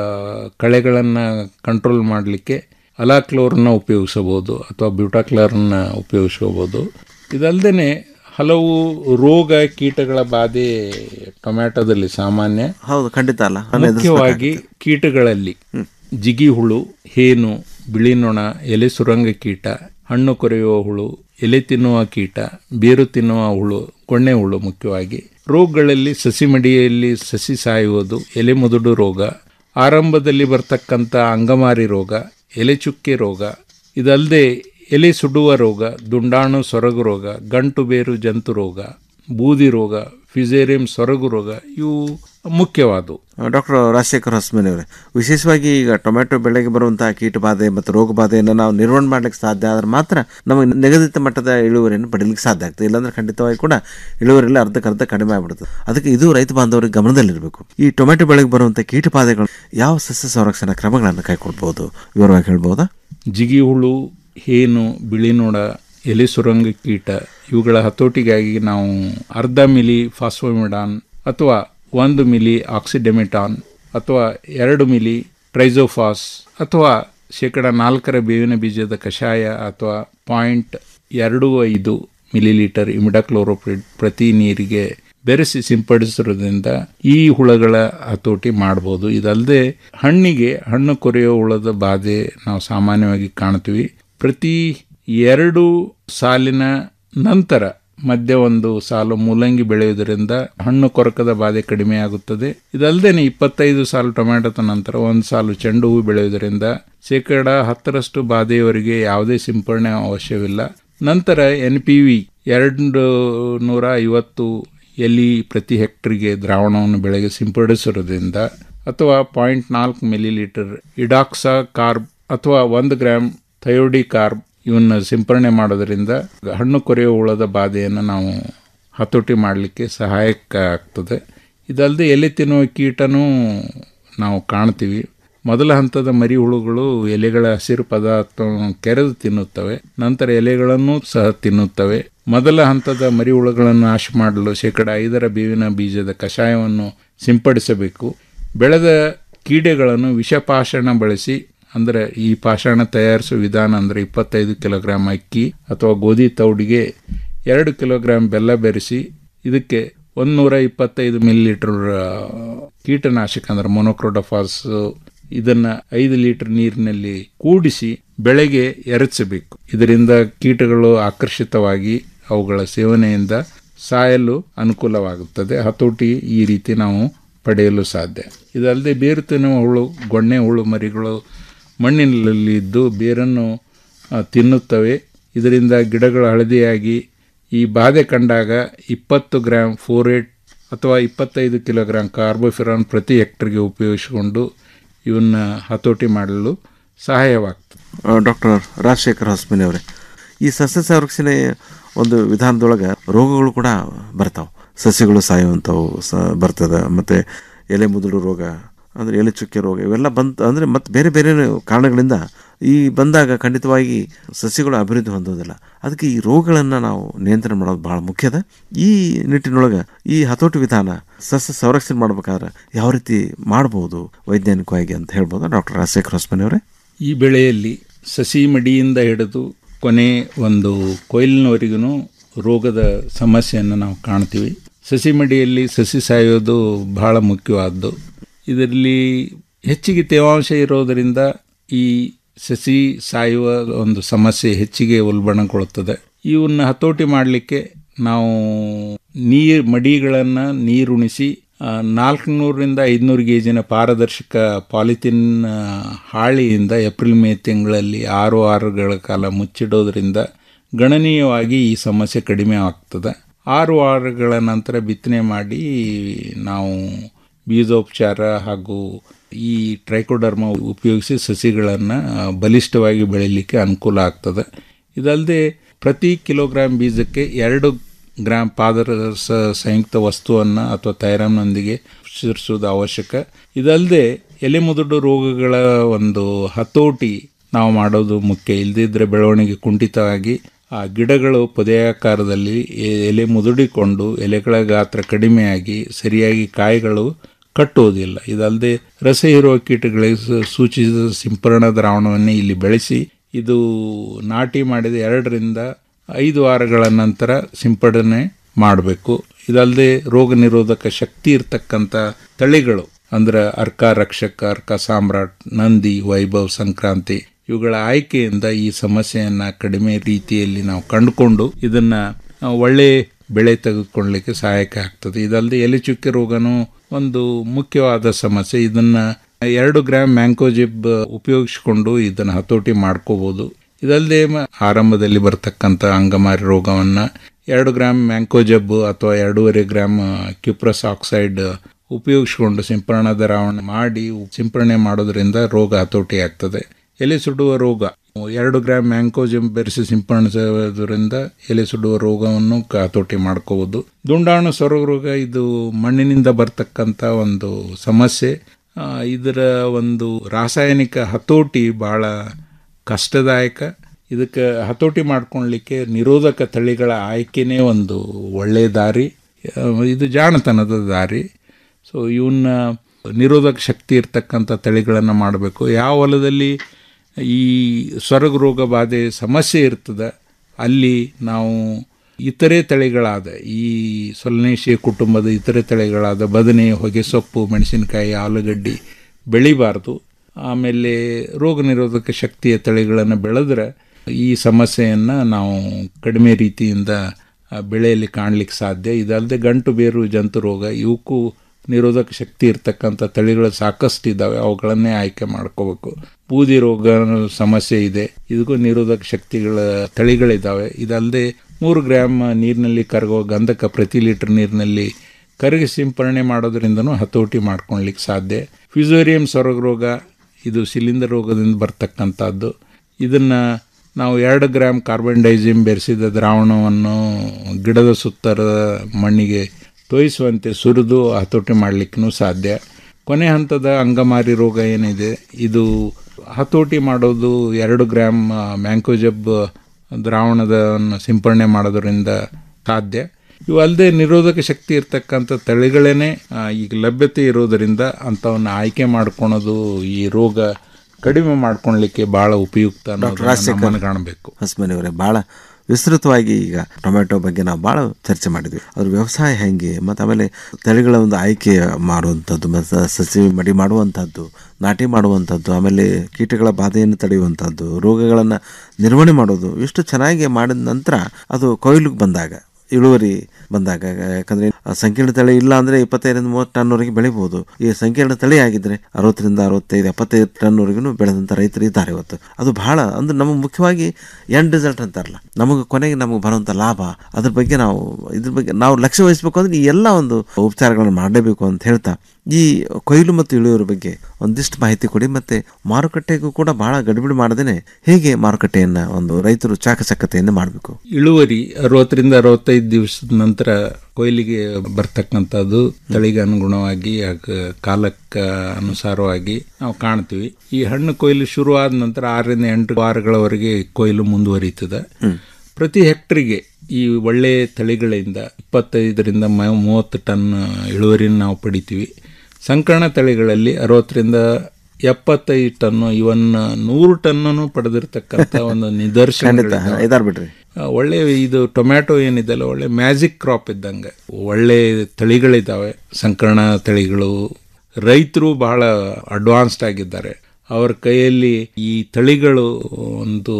ಕಳೆಗಳನ್ನು ಕಂಟ್ರೋಲ್ ಮಾಡಲಿಕ್ಕೆ ಅಲಾಕ್ಲೋರನ್ನ ಉಪಯೋಗಿಸಬಹುದು ಅಥವಾ ಬ್ಯೂಟಾಕ್ಲರ್ನ ಉಪಯೋಗಿಸ್ಕೋಬಹುದು ಇದಲ್ಲದೆ ಹಲವು ರೋಗ ಕೀಟಗಳ ಬಾಧೆ ಟೊಮ್ಯಾಟೊದಲ್ಲಿ ಸಾಮಾನ್ಯ ಹೌದು ಖಂಡಿತ ಅಲ್ಲ ಅದನ್ನ ಮುಖ್ಯವಾಗಿ ಕೀಟಗಳಲ್ಲಿ ಜಿಗಿ ಹುಳು ಹೇನು ಬಿಳಿ ನೊಣ ಎಲೆ ಸುರಂಗ ಕೀಟ ಹಣ್ಣು ಕೊರೆಯುವ ಹುಳು ಎಲೆ ತಿನ್ನುವ ಕೀಟ ಬೇರು ತಿನ್ನುವ ಹುಳು ಕೊಣ್ಣೆ ಹುಳು ಮುಖ್ಯವಾಗಿ ರೋಗಗಳಲ್ಲಿ ಸಸಿ ಮಡಿಯಲ್ಲಿ ಸಸಿ ಸಾಯುವುದು ಎಲೆ ಮುದುಡು ರೋಗ ಆರಂಭದಲ್ಲಿ ಬರ್ತಕ್ಕಂಥ ಅಂಗಮಾರಿ ರೋಗ ಎಲೆ ಚುಕ್ಕೆ ರೋಗ ಇದಲ್ಲದೆ ಎಲೆ ಸುಡುವ ರೋಗ ದುಂಡಾಣು ಸೊರಗು ರೋಗ ಗಂಟು ಬೇರು ಜಂತು ರೋಗ ಬೂದಿ ರೋಗ ಫಿಸೇರಿಯಂ ಸೊರಗು ರೋಗ ಇವು ಮುಖ್ಯವಾದವು ಡಾಕ್ಟರ್ ರಾಜಶೇಖರ್ ಹೊಸಮನಿಯವರೇ ವಿಶೇಷವಾಗಿ ಈಗ ಟೊಮೆಟೊ ಬೆಳೆಗೆ ಬರುವಂತಹ ಕೀಟ ಬಾಧೆ ಮತ್ತು ರೋಗ ಬಾಧೆಯನ್ನು ನಾವು ನಿರ್ವಹಣೆ ಮಾಡ್ಲಿಕ್ಕೆ ಸಾಧ್ಯ ಆದ್ರೆ ಮಾತ್ರ ನಮಗೆ ನಿಗದಿತ ಮಟ್ಟದ ಇಳುವರಿಯನ್ನು ಪಡೀಲಿಕ್ಕೆ ಸಾಧ್ಯ ಆಗ್ತದೆ ಇಲ್ಲಾಂದ್ರೆ ಖಂಡಿತವಾಗಿ ಕೂಡ ಇಳುವರಿಯಲ್ಲಿ ಅರ್ಧಕ್ಕರ್ಧ ಕಡಿಮೆ ಆಗ್ಬಿಡುತ್ತೆ ಅದಕ್ಕೆ ಇದು ರೈತ ಬಾಂಧವರಿಗೆ ಗಮನದಲ್ಲಿರಬೇಕು ಈ ಟೊಮೆಟೊ ಬೆಳೆಗೆ ಬರುವಂತಹ ಕೀಟ ಬಾಧೆಗಳು ಯಾವ ಸಸ್ಯ ಸಂರಕ್ಷಣಾ ಕ್ರಮಗಳನ್ನು ಕೈಗೊಳ್ಬಹುದು ವಿವರವಾಗಿ ಹೇಳ್ಬೋದಾ ಜಿಗಿ ಹುಳು ಹೇನು ಬಿಳಿ ನೋಡ ಎಲೆ ಸುರಂಗ ಕೀಟ ಇವುಗಳ ಹತೋಟಿಗಾಗಿ ನಾವು ಅರ್ಧ ಮಿಲಿ ಫಾಸ್ಫೋಮಿಡಾನ್ ಅಥವಾ ಒಂದು ಮಿಲಿ ಆಕ್ಸಿಡೆಮಿಟಾನ್ ಅಥವಾ ಎರಡು ಮಿಲಿ ಟ್ರೈಸೋಫಾಸ್ ಅಥವಾ ಶೇಕಡ ನಾಲ್ಕರ ಬೇವಿನ ಬೀಜದ ಕಷಾಯ ಅಥವಾ ಪಾಯಿಂಟ್ ಎರಡು ಐದು ಮಿಲಿಲೀಟರ್ ಇಮಿಡಾಕ್ಲೋರೋಪಿಡ್ ಪ್ರತಿ ನೀರಿಗೆ ಬೆರೆಸಿ ಸಿಂಪಡಿಸೋದ್ರಿಂದ ಈ ಹುಳಗಳ ಹತೋಟಿ ಮಾಡ್ಬೋದು ಇದಲ್ಲದೆ ಹಣ್ಣಿಗೆ ಹಣ್ಣು ಕೊರೆಯೋ ಹುಳದ ಬಾಧೆ ನಾವು ಸಾಮಾನ್ಯವಾಗಿ ಕಾಣ್ತೀವಿ ಪ್ರತಿ ಎರಡು ಸಾಲಿನ ನಂತರ ಮಧ್ಯ ಒಂದು ಸಾಲು ಮೂಲಂಗಿ ಬೆಳೆಯುವುದರಿಂದ ಹಣ್ಣು ಕೊರಕದ ಬಾಧೆ ಕಡಿಮೆ ಆಗುತ್ತದೆ ಇದಲ್ಲದೆ ಇಪ್ಪತ್ತೈದು ಸಾಲು ಟೊಮ್ಯಾಟೊ ನಂತರ ಒಂದು ಸಾಲು ಚೆಂಡು ಹೂ ಬೆಳೆಯುವುದರಿಂದ ಶೇಕಡ ಹತ್ತರಷ್ಟು ಬಾಧೆಯವರೆಗೆ ಯಾವುದೇ ಸಿಂಪರಣೆ ಅವಶ್ಯವಿಲ್ಲ ನಂತರ ಎನ್ ಪಿ ವಿ ಎರಡು ನೂರ ಐವತ್ತು ಎಲಿ ಪ್ರತಿ ಹೆಕ್ಟರ್ಗೆ ದ್ರಾವಣವನ್ನು ಬೆಳೆಗೆ ಸಿಂಪಡಿಸುವುದರಿಂದ ಅಥವಾ ಪಾಯಿಂಟ್ ನಾಲ್ಕು ಮಿಲಿಲೀಟರ್ ಇಡಾಕ್ಸಾ ಕಾರ್ಬ್ ಅಥವಾ ಒಂದು ಗ್ರಾಮ್ ಥಯೋಡಿ ಕಾರ್ಬ್ ಇವನ್ನ ಸಿಂಪರಣೆ ಮಾಡೋದರಿಂದ ಹಣ್ಣು ಕೊರೆಯುವ ಹುಳದ ಬಾಧೆಯನ್ನು ನಾವು ಹತೋಟಿ ಮಾಡಲಿಕ್ಕೆ ಸಹಾಯಕ ಆಗ್ತದೆ ಇದಲ್ಲದೆ ಎಲೆ ತಿನ್ನುವ ಕೀಟನೂ ನಾವು ಕಾಣ್ತೀವಿ ಮೊದಲ ಹಂತದ ಮರಿ ಹುಳುಗಳು ಎಲೆಗಳ ಹಸಿರು ಪದಾರ್ಥವನ್ನು ಕೆರೆದು ತಿನ್ನುತ್ತವೆ ನಂತರ ಎಲೆಗಳನ್ನು ಸಹ ತಿನ್ನುತ್ತವೆ ಮೊದಲ ಹಂತದ ಮರಿ ಹುಳುಗಳನ್ನು ನಾಶ ಮಾಡಲು ಶೇಕಡ ಐದರ ಬೇವಿನ ಬೀಜದ ಕಷಾಯವನ್ನು ಸಿಂಪಡಿಸಬೇಕು ಬೆಳೆದ ಕೀಡೆಗಳನ್ನು ವಿಷಪಾಷಾಣ ಬಳಸಿ ಅಂದರೆ ಈ ಪಾಷಾಣ ತಯಾರಿಸುವ ವಿಧಾನ ಅಂದರೆ ಇಪ್ಪತ್ತೈದು ಕಿಲೋಗ್ರಾಂ ಅಕ್ಕಿ ಅಥವಾ ಗೋಧಿ ತೌಡಿಗೆ ಎರಡು ಕಿಲೋಗ್ರಾಂ ಬೆಲ್ಲ ಬೆರೆಸಿ ಇದಕ್ಕೆ ಒಂದೂರ ಇಪ್ಪತ್ತೈದು ಮಿಲಿ ಲೀಟರ್ ಕೀಟನಾಶಕ ಅಂದರೆ ಮೊನೊಕ್ರೋಡಫಾಸ್ ಇದನ್ನ ಐದು ಲೀಟರ್ ನೀರಿನಲ್ಲಿ ಕೂಡಿಸಿ ಬೆಳೆಗೆ ಎರಚಿಸಬೇಕು ಇದರಿಂದ ಕೀಟಗಳು ಆಕರ್ಷಿತವಾಗಿ ಅವುಗಳ ಸೇವನೆಯಿಂದ ಸಾಯಲು ಅನುಕೂಲವಾಗುತ್ತದೆ ಹತೋಟಿ ಈ ರೀತಿ ನಾವು ಪಡೆಯಲು ಸಾಧ್ಯ ಇದಲ್ಲದೆ ಬೇರು ತಿನ್ನುವ ಹುಳು ಗೊಣ್ಣೆ ಹುಳು ಮರಿಗಳು ಮಣ್ಣಿನಲ್ಲಿ ಇದ್ದು ಬೇರನ್ನು ಆ, ತಿನ್ನುತ್ತವೆ ಇದರಿಂದ ಗಿಡಗಳು ಹಳದಿಯಾಗಿ ಈ ಬಾಧೆ ಕಂಡಾಗ ಇಪ್ಪತ್ತು ಗ್ರಾಂ ಫೋರೇಟ್ ಅಥವಾ ಇಪ್ಪತ್ತೈದು ಕಿಲೋಗ್ರಾಂ ಕಾರ್ಬೋಫಿರಾನ್ ಪ್ರತಿ ಹೆಕ್ಟರ್ಗೆ ಉಪಯೋಗಿಸಿಕೊಂಡು ಇವನ್ನ ಹತೋಟಿ ಮಾಡಲು ಸಹಾಯವಾಗ್ತದೆ ಡಾಕ್ಟರ್ ರಾಜಶೇಖರ್ ಹೊಸ್ಮನಿ ಅವರೇ ಈ ಸಸ್ಯ ಸಂರಕ್ಷಣೆ ಒಂದು ವಿಧಾನದೊಳಗೆ ರೋಗಗಳು ಕೂಡ ಬರ್ತಾವೆ ಸಸ್ಯಗಳು ಸಾಯುವಂಥವು ಸ ಬರ್ತದೆ ಮತ್ತು ಎಲೆ ಮುದುಡು ರೋಗ ಅಂದರೆ ಎಲೆ ಚುಕ್ಕೆ ರೋಗ ಇವೆಲ್ಲ ಬಂತು ಅಂದರೆ ಮತ್ತು ಬೇರೆ ಬೇರೆ ಕಾರಣಗಳಿಂದ ಈ ಬಂದಾಗ ಖಂಡಿತವಾಗಿ ಸಸ್ಯಗಳು ಅಭಿವೃದ್ಧಿ ಹೊಂದೋದಿಲ್ಲ ಅದಕ್ಕೆ ಈ ರೋಗಗಳನ್ನು ನಾವು ನಿಯಂತ್ರಣ ಮಾಡೋದು ಭಾಳ ಮುಖ್ಯದ ಈ ನಿಟ್ಟಿನೊಳಗೆ ಈ ಹತೋಟಿ ವಿಧಾನ ಸಸ್ಯ ಸಂರಕ್ಷಣೆ ಮಾಡ್ಬೇಕಾದ್ರೆ ಯಾವ ರೀತಿ ಮಾಡ್ಬೋದು ವೈಜ್ಞಾನಿಕವಾಗಿ ಅಂತ ಹೇಳ್ಬೋದು ಡಾಕ್ಟರ್ ರಾಜಶೇಖರ್ ಹೊಸ್ಮನಿ ಅವರೇ ಈ ಬೆಳೆಯಲ್ಲಿ ಸಸಿ ಮಡಿಯಿಂದ ಹಿಡಿದು ಕೊನೆ ಒಂದು ಕೊಯ್ಲಿನವರೆಗೂ ರೋಗದ ಸಮಸ್ಯೆಯನ್ನು ನಾವು ಕಾಣ್ತೀವಿ ಸಸಿ ಮಡಿಯಲ್ಲಿ ಸಸಿ ಸಾಯೋದು ಬಹಳ ಮುಖ್ಯವಾದ್ದು ಇದರಲ್ಲಿ ಹೆಚ್ಚಿಗೆ ತೇವಾಂಶ ಇರೋದರಿಂದ ಈ ಸಸಿ ಸಾಯುವ ಒಂದು ಸಮಸ್ಯೆ ಹೆಚ್ಚಿಗೆ ಉಲ್ಬಣಗೊಳ್ಳುತ್ತದೆ ಇವನ್ನ ಹತೋಟಿ ಮಾಡಲಿಕ್ಕೆ ನಾವು ನೀರು ಮಡಿಗಳನ್ನು ನೀರುಣಿಸಿ ನಾಲ್ಕುನೂರರಿಂದ ಐದುನೂರು ಗೇಜಿನ ಪಾರದರ್ಶಕ ಪಾಲಿಥಿನ್ ಆ, ಹಾಳಿಯಿಂದ ಏಪ್ರಿಲ್ ಮೇ ತಿಂಗಳಲ್ಲಿ ಆರು ಆರುಗಳ ಕಾಲ ಮುಚ್ಚಿಡೋದ್ರಿಂದ ಗಣನೀಯವಾಗಿ ಈ ಸಮಸ್ಯೆ ಕಡಿಮೆ ಆಗ್ತದೆ ಆರು ವಾರಗಳ ನಂತರ ಬಿತ್ತನೆ ಮಾಡಿ ನಾವು ಬೀಜೋಪಚಾರ ಹಾಗೂ ಈ ಟ್ರೈಕೋಡರ್ಮ ಉಪಯೋಗಿಸಿ ಸಸಿಗಳನ್ನು ಬಲಿಷ್ಠವಾಗಿ ಬೆಳೀಲಿಕ್ಕೆ ಅನುಕೂಲ ಆಗ್ತದೆ ಇದಲ್ಲದೆ ಪ್ರತಿ ಕಿಲೋಗ್ರಾಂ ಬೀಜಕ್ಕೆ ಎರಡು ಗ್ರಾಂ ಪಾದರಸ ಸಂಯುಕ್ತ ವಸ್ತುವನ್ನು ಅಥವಾ ಥೈರಾಮ್ನೊಂದಿಗೆ ಸೇರಿಸುವುದು ಅವಶ್ಯಕ ಇದಲ್ಲದೆ ಎಲೆ ಮುದುಡು ರೋಗಗಳ ಒಂದು ಹತೋಟಿ ನಾವು ಮಾಡೋದು ಮುಖ್ಯ ಇಲ್ಲದಿದ್ದರೆ ಬೆಳವಣಿಗೆ ಕುಂಠಿತವಾಗಿ ಆ ಗಿಡಗಳು ಪೊದೆಯಾಕಾರದಲ್ಲಿ ಎ- ಎಲೆ ಮುದುಡಿಕೊಂಡು ಎಲೆಗಳ ಗಾತ್ರ ಕಡಿಮೆಯಾಗಿ ಸರಿಯಾಗಿ ಕಾಯಿಗಳು ಕಟ್ಟುವುದಿಲ್ಲ ಇದಲ್ಲದೆ ರಸ ಹೀರುವ ಕೀಟಗಳಿಗೆ ಸು- ಸೂಚಿಸಿದ ಸಿಂಪರಣಾ ದ್ರಾವಣವನ್ನೇ ಇಲ್ಲಿ ಬೆಳೆಸಿ ಇದು ನಾಟಿ ಮಾಡಿದ ಎರಡರಿಂದ ಐದು ವಾರಗಳ ನಂತರ ಸಿಂಪಡಣೆ ಮಾಡಬೇಕು ಇದಲ್ಲದೆ ರೋಗ ನಿರೋಧಕ ಶಕ್ತಿ ಇರ್ತಕ್ಕಂಥ ತಳಿಗಳು ಅಂದ್ರೆ ಅರ್ಕ ರಕ್ಷಕ ಅರ್ಕ ಸಾಮ್ರಾಟ್ ನಂದಿ ವೈಭವ್ ಸಂಕ್ರಾಂತಿ ಇವುಗಳ ಆಯ್ಕೆಯಿಂದ ಈ ಸಮಸ್ಯೆಯನ್ನ ಕಡಿಮೆ ರೀತಿಯಲ್ಲಿ ನಾವು ಕಂಡುಕೊಂಡು ಇದನ್ನ ಆ, ಒಳ್ಳೆ ಬೆಳೆ ತೆಗೆದುಕೊಳ್ಳಲಿಕ್ಕೆ ಸಹಾಯಕ ಆಗ್ತದೆ ಇದಲ್ಲದೆ ಎಲೆ ಚುಕ್ಕೆ ರೋಗನೂ ಒಂದು ಮುಖ್ಯವಾದ ಸಮಸ್ಯೆ ಇದನ್ನ ಎರಡು ಗ್ರಾಮ್ ಮ್ಯಾಂಕೋಜಿಬ್ ಉಪಯೋಗಿಸಿಕೊಂಡು ಇದನ್ನು ಹತೋಟಿ ಮಾಡ್ಕೋಬಹುದು ಇದಲ್ಲದೆ ಮ- ಆರಂಭದಲ್ಲಿ ಬರ್ತಕ್ಕಂಥ ಅಂಗಮಾರಿ ರೋಗವನ್ನ ಎರಡು ಗ್ರಾಮ್ ಮ್ಯಾಂಕೋಜಬ್ ಅಥವಾ ಎರಡೂವರೆ ಗ್ರಾಮ್ ಕ್ಯುಪ್ರಸ್ ಆಕ್ಸೈಡ್ ಉಪಯೋಗಿಸಿಕೊಂಡು ಸಿಂಪರಣಾ ದ್ರಾವಣ ಮಾಡಿ ಸಿಂಪರಣೆ ಮಾಡೋದ್ರಿಂದ ರೋಗ ಹತೋಟಿ ಆಗ್ತದೆ ಎಲೆ ಸುಡುವ ರೋಗ ಎರಡು ಗ್ರಾಮ್ ಮ್ಯಾಂಕೋಜಿಮ್ ಬೆರೆಸಿ ಸಿಂಪಡಿಸೋದ್ರಿಂದ ಎಲೆ ಸುಡುವ ರೋಗವನ್ನು ಕ- ಹತೋಟಿ ಮಾಡ್ಕೋಬಹುದು ದುಂಡಾಣು ಸೊರಗ ರೋಗ ಇದು ಮಣ್ಣಿನಿಂದ ಬರ್ತಕ್ಕಂಥ ಒಂದು ಸಮಸ್ಯೆ ಆ, ಇದರ ಒಂದು ರಾಸಾಯನಿಕ ಹತೋಟಿ ಬಹಳ ಕಷ್ಟದಾಯಕ ಇದಕ್ಕೆ ಹತೋಟಿ ಮಾಡ್ಕೊಳ್ಲಿಕ್ಕೆ ನಿರೋಧಕ ತಳಿಗಳ ಆಯ್ಕೆನೇ ಒಂದು ಒಳ್ಳೆಯ ದಾರಿ ಆ, ಇದು ಜಾಣತನದ ದಾರಿ ಸೊ ಇವನ್ನ ನಿರೋಧಕ ಶಕ್ತಿ ಇರ್ತಕ್ಕಂಥ ತಳಿಗಳನ್ನು ಮಾಡಬೇಕು ಯಾವ ಹೊಲದಲ್ಲಿ ಈ ಸ್ವರ್ಗ ರೋಗ ಬಾಧೆ ಸಮಸ್ಯೆ ಇರ್ತದೆ ಅಲ್ಲಿ ನಾವು ಇತರೆ ತಳಿಗಳಾದ ಈ ಸೊಲನೇಶಿ ಕುಟುಂಬದ ಇತರೆ ತಳಿಗಳಾದ ಬದನೆ ಹೊಗೆಸೊಪ್ಪು ಮೆಣಸಿನಕಾಯಿ ಆಲೂಗಡ್ಡಿ ಬೆಳಿಬಾರ್ದು ಆಮೇಲೆ ರೋಗ ನಿರೋಧಕ ಶಕ್ತಿಯ ತಳಿಗಳನ್ನು ಬೆಳೆದ್ರೆ ಈ ಸಮಸ್ಯೆಯನ್ನು ನಾವು ಕಡಿಮೆ ರೀತಿಯಿಂದ ಆ, ಬೆಳೆಯಲ್ಲಿ ಕಾಣಲಿಕ್ಕೆ ಸಾಧ್ಯ ಇದಲ್ಲದೆ ಗಂಟು ಬೇರು ಜಂತು ರೋಗ ಇವಕ್ಕೂ ನಿರೋಧಕ ಶಕ್ತಿ ಇರ್ತಕ್ಕಂಥ ತಳಿಗಳು ಸಾಕಷ್ಟು ಇದ್ದಾವೆ ಅವುಗಳನ್ನೇ ಆಯ್ಕೆ ಮಾಡ್ಕೋಬೇಕು ಬೂದಿ ರೋಗ ಸಮಸ್ಯೆ ಇದೆ ಇದಕ್ಕೂ ನಿರೋಧಕ ಶಕ್ತಿಗಳ ತಳಿಗಳಿದ್ದಾವೆ ಇದಲ್ಲದೆ ಮೂರು ಗ್ರಾಮ್ ನೀರಿನಲ್ಲಿ ಕರಗುವ ಗಂಧಕ ಪ್ರತಿ ಲೀಟರ್ ನೀರಿನಲ್ಲಿ ಕರಗಿ ಸಿಂಪರಣೆ ಮಾಡೋದ್ರಿಂದನೂ ಹತೋಟಿ ಮಾಡ್ಕೊಳ್ಲಿಕ್ಕೆ ಸಾಧ್ಯ ಫಿಸೋರಿಯಂ ಸೊರಗ ರೋಗ ಇದು ಸಿಲಿಂಡರ್ ರೋಗದಿಂದ ಬರ್ತಕ್ಕಂಥದ್ದು ಇದನ್ನು ನಾವು ಎರಡು ಗ್ರಾಮ್ ಕಾರ್ಬನ್ ಡೈಜಿಮ್ ಬೆರೆಸಿದ ದ್ರಾವಣವನ್ನು ಗಿಡದ ಸುತ್ತರ ಮಣ್ಣಿಗೆ ತೋಯಿಸುವಂತೆ ಸುರಿದು ಹತೋಟಿ ಮಾಡಲಿಕ್ಕೂ ಸಾಧ್ಯ ಕೊನೆ ಹಂತದ ಅಂಗಮಾರಿ ರೋಗ ಏನಿದೆ ಇದು ಹತೋಟಿ ಮಾಡೋದು ಎರಡು ಗ್ರಾಮ್ ಮ್ಯಾಂಕೋಜಬ್ ದ್ರಾವಣದ ಸಿಂಪರಣೆ ಮಾಡೋದ್ರಿಂದ ಸಾಧ್ಯ ಇವು ಅಲ್ಲದೆ ನಿರೋಧಕ ಶಕ್ತಿ ಇರ್ತಕ್ಕಂಥ ತಳಿಗಳೇನೆ ಆ, ಈಗ ಲಭ್ಯತೆ ಇರೋದರಿಂದ ಅಂಥವನ್ನ ಆಯ್ಕೆ ಮಾಡ್ಕೊಳೋದು ಈ ರೋಗ ಕಡಿಮೆ ಮಾಡ್ಕೊಳ್ಲಿಕ್ಕೆ ಬಹಳ ಉಪಯುಕ್ತ ಡಾಕ್ಟರ್ ಅನ್ನೋದನ್ನ ರಾಜಶೇಖರ್ ಮನಗಾಣಬೇಕು ಹಸ್ಮನಿಯವರೇ ಭಾಳ ವಿಸ್ತೃತವಾಗಿ ಈಗ ಟೊಮೆಟೊ ಬಗ್ಗೆ ನಾವು ಭಾಳ ಚರ್ಚೆ ಮಾಡಿದ್ವಿ ಅದ್ರ ವ್ಯವಸಾಯ ಹೆಂಗೆ ಮತ್ತು ಆಮೇಲೆ ತಳಿಗಳ ಒಂದು ಆಯ್ಕೆ ಮಾಡುವಂಥದ್ದು ಮತ್ತು ಸಸಿ ಮಡಿ ಮಾಡುವಂಥದ್ದು ನಾಟಿ ಮಾಡುವಂಥದ್ದು ಆಮೇಲೆ ಕೀಟಗಳ ಬಾಧೆಯನ್ನು ತಡೆಯುವಂಥದ್ದು ರೋಗಗಳನ್ನು ನಿರ್ವಹಣೆ ಮಾಡೋದು ಇಷ್ಟು ಚೆನ್ನಾಗಿ ಮಾಡಿದ ನಂತರ ಅದು ಕೊಯ್ಲಿಗೆ ಬಂದಾಗ ಇಳುವರಿ ಬಂದಾಗ ಯಾಕಂದ್ರೆ ಆ ಸಂಕೀರ್ಣ ತಳಿ ಇಲ್ಲ ಅಂದ್ರೆ ಇಪ್ಪತ್ತೈದರಿಂದ ಮೂವತ್ತು ಟನ್ವರೆಗೆ ಬೆಳಿಬಹುದು ಈ ಸಂಕೀರ್ಣ ತಳಿ ಆಗಿದ್ರೆ ಅರವತ್ತರಿಂದ ಅರವತ್ತೈದು ಎಪ್ಪತ್ತೈದು ಟನ್ವರೆಗೂ ಬೆಳೆದಂಥ ರೈತರು ಇದ್ದಾರೆ ಇವತ್ತು ಅದು ಬಹಳ ಅಂದ್ರೆ ನಮಗೆ ಮುಖ್ಯವಾಗಿ ಎಂಡ್ ರಿಸಲ್ಟ್ ಅಂತಾರಲ್ಲ ನಮಗೆ ಕೊನೆಗೆ ನಮಗೆ ಬರುವಂಥ ಲಾಭ ಅದ್ರ ಬಗ್ಗೆ ನಾವು ಇದ್ರ ಬಗ್ಗೆ ನಾವು ಲಕ್ಷ್ಯ ವಹಿಸಬೇಕು ಅಂದ್ರೆ ಈ ಎಲ್ಲ ಒಂದು ಉಪಚಾರಗಳನ್ನು ಮಾಡಲೇಬೇಕು ಅಂತ ಹೇಳ್ತಾ ಈ ಕೊಯ್ಲು ಮತ್ತು ಇಳುವರಿ ಬಗ್ಗೆ ಒಂದಿಷ್ಟು ಮಾಹಿತಿ ಕೊಡಿ ಮತ್ತೆ ಮಾರುಕಟ್ಟೆಗೂ ಕೂಡ ಬಹಳ ಗಡಿಬಿಡಿ ಮಾಡದೇನೆ ಹೇಗೆ ಮಾರುಕಟ್ಟೆಯನ್ನ ಒಂದು ರೈತರು ಚಾಕಚಕ್ಯತೆಯನ್ನು ಮಾಡಬೇಕು ಇಳುವರಿ ಅರವತ್ತರಿಂದ ಅರವತ್ತೈದು ದಿವಸದ ನಂತರ ಕೊಯ್ಲಿಗೆ ಬರ್ತಕ್ಕಂಥದ್ದು ತಳಿಗೆ ಅನುಗುಣವಾಗಿ ಹಾಗ ಕಾಲಕ್ಕೆ ಅನುಸಾರವಾಗಿ ನಾವು ಕಾಣ್ತೀವಿ ಈ ಹಣ್ಣು ಕೊಯ್ಲು ಶುರುವಾದ ನಂತರ ಆರರಿಂದ ಎಂಟು ವಾರಗಳವರೆಗೆ ಕೊಯ್ಲು ಮುಂದುವರಿತದೆ ಪ್ರತಿ ಹೆಕ್ಟರ್ಗೆ ಈ ಒಳ್ಳೆ ತಳಿಗಳಿಂದ ಇಪ್ಪತ್ತೈದರಿಂದ ಮ- ಮೂವತ್ತು ಟನ್ ಇಳುವರಿನ ನಾವು ಪಡಿತೀವಿ ಸಂಕರಣ ತಳಿಗಳಲ್ಲಿ ಅರವತ್ತರಿಂದ ಎಪ್ಪತ್ತೈದು ಟನ್ನು ಇವನ್ ನೂರು ಟನ್ನನ್ನು ಪಡೆದಿರ್ತಕ್ಕಂಥ ಒಂದು ನಿದರ್ಶನ ಇದಾರ್ ಬಿಡ್ರಿ ಒಳ್ಳೆ ಇದು ಟೊಮ್ಯಾಟೊ ಏನಿದೆಲ್ಲ ಒಳ್ಳೆ ಮ್ಯಾಜಿಕ್ ಕ್ರಾಪ್ ಇದ್ದಂಗೆ ಒಳ್ಳೆ ತಳಿಗಳಿದ್ದಾವೆ ಸಂಕರಣ ತಳಿಗಳು ರೈತರು ಬಹಳ ಅಡ್ವಾನ್ಸ್ಡ್ ಆಗಿದ್ದಾರೆ ಅವರ ಕೈಯಲ್ಲಿ ಈ ತಳಿಗಳು ಒಂದು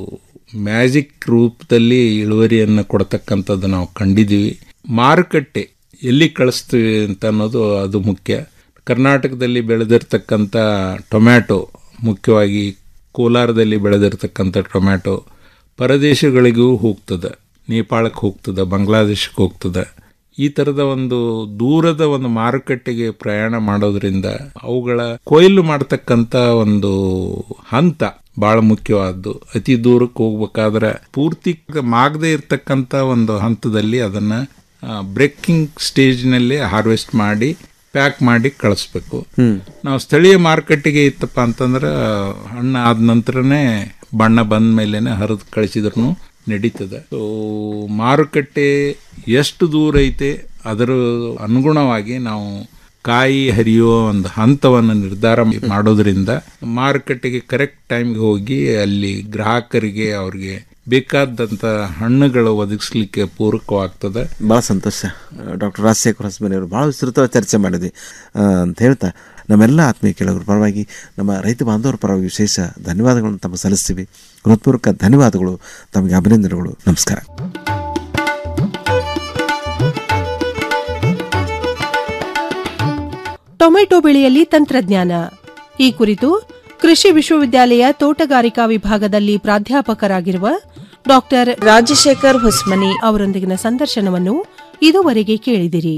ಮ್ಯಾಜಿಕ್ ರೂಪದಲ್ಲಿ ಇಳುವರಿಯನ್ನು ಕೊಡ್ತಕ್ಕಂಥದ್ದು ನಾವು ಕಂಡಿದ್ದೀವಿ ಮಾರುಕಟ್ಟೆ ಎಲ್ಲಿ ಕಳಿಸ್ತೀವಿ ಅಂತ ಅನ್ನೋದು ಅದು ಮುಖ್ಯ ಕರ್ನಾಟಕದಲ್ಲಿ ಬೆಳೆದಿರ್ತಕ್ಕಂಥ ಟೊಮ್ಯಾಟೊ ಮುಖ್ಯವಾಗಿ ಕೋಲಾರದಲ್ಲಿ ಬೆಳೆದಿರ್ತಕ್ಕಂಥ ಟೊಮ್ಯಾಟೊ ಪರದೇಶಗಳಿಗೂ ಹೋಗ್ತದೆ ನೇಪಾಳಕ್ಕೆ ಹೋಗ್ತದೆ ಬಾಂಗ್ಲಾದೇಶಕ್ಕೆ ಹೋಗ್ತದೆ ಈ ಥರದ ಒಂದು ದೂರದ ಒಂದು ಮಾರುಕಟ್ಟೆಗೆ ಪ್ರಯಾಣ ಮಾಡೋದ್ರಿಂದ ಅವುಗಳ ಕೊಯ್ಲು ಮಾಡ್ತಕ್ಕಂಥ ಒಂದು ಹಂತ ಬಹಳ ಮುಖ್ಯವಾದ್ದು ಅತಿ ದೂರಕ್ಕೆ ಹೋಗ್ಬೇಕಾದ್ರೆ ಪೂರ್ತಿ ಮಾಗದೆ ಇರ್ತಕ್ಕಂಥ ಒಂದು ಹಂತದಲ್ಲಿ ಅದನ್ನ ಬ್ರೇಕಿಂಗ್ ಸ್ಟೇಜ್ನಲ್ಲಿ ಹಾರ್ವೆಸ್ಟ್ ಮಾಡಿ ಪ್ಯಾಕ್ ಮಾಡಿ ಕಳಿಸ್ಬೇಕು ನಾವು ಸ್ಥಳೀಯ ಮಾರುಕಟ್ಟೆಗೆ ಇತ್ತಪ್ಪ ಅಂತಂದ್ರೆ ಹಣ್ಣು ಆದ ನಂತರನೇ ಬಣ್ಣ ಬಂದ ಮೇಲೇನೆ ಹರಿದು ಕಳಿಸಿದ್ರು ನಡೀತದೆ ಸೊ ಮಾರುಕಟ್ಟೆ ಎಷ್ಟು ದೂರ ಐತೆ ಅದರ ಅನುಗುಣವಾಗಿ ನಾವು ಕಾಯಿ ಹರಿಯುವ ಒಂದು ಹಂತವನ್ನು ನಿರ್ಧಾರ ಮಾಡೋದ್ರಿಂದ ಮಾರುಕಟ್ಟೆಗೆ ಕರೆಕ್ಟ್ ಟೈಮ್ಗೆ ಹೋಗಿ ಅಲ್ಲಿ ಗ್ರಾಹಕರಿಗೆ ಅವ್ರಿಗೆ ಬೇಕಾದಂಥ ಹಣ್ಣುಗಳು ಒದಗಿಸ್ಲಿಕ್ಕೆ ಪೂರಕವಾಗ್ತದೆ ಭಾಳ ಸಂತೋಷ ಡಾಕ್ಟರ್ ರಾಜಶೇಖರ್ ಹಸ್ಮನಿ ಅವರು ಭಾಳ ವಿಸ್ತೃತವಾಗಿ ಚರ್ಚೆ ಮಾಡಿದ್ವಿ ಆ, ಅಂತ ಹೇಳ್ತಾ ನಮ್ಮೆಲ್ಲ ಆತ್ಮೀಯ ಕೇಳೋರ ಪರವಾಗಿ ನಮ್ಮ ರೈತ ಬಾಂಧವರ ಪರವಾಗಿ ವಿಶೇಷ ಧನ್ಯವಾದಗಳನ್ನು ತಮಗೆ ಸಲ್ಲಿಸ್ತೀವಿ ಹೃತ್ಪೂರ್ವಕ ಧನ್ಯವಾದಗಳು ತಮಗೆ ಅಭಿನಂದನೆಗಳು ನಮಸ್ಕಾರ ಟೊಮೆಟೊ ಬೆಳೆಯಲ್ಲಿ ತಂತ್ರಜ್ಞಾನ ಈ ಕುರಿತು ಕೃಷಿ ವಿಶ್ವವಿದ್ಯಾಲಯ ತೋಟಗಾರಿಕಾ ವಿಭಾಗದಲ್ಲಿ ಪ್ರಾಧ್ಯಾಪಕರಾಗಿರುವ ಡಾಕ್ಟರ್ ರಾಜಶೇಖರ್ ಹೊಸ್ಮನಿ ಅವರೊಂದಿಗಿನ ಸಂದರ್ಶನವನ್ನು ಇದುವರೆಗೆ ಕೇಳಿದಿರಿ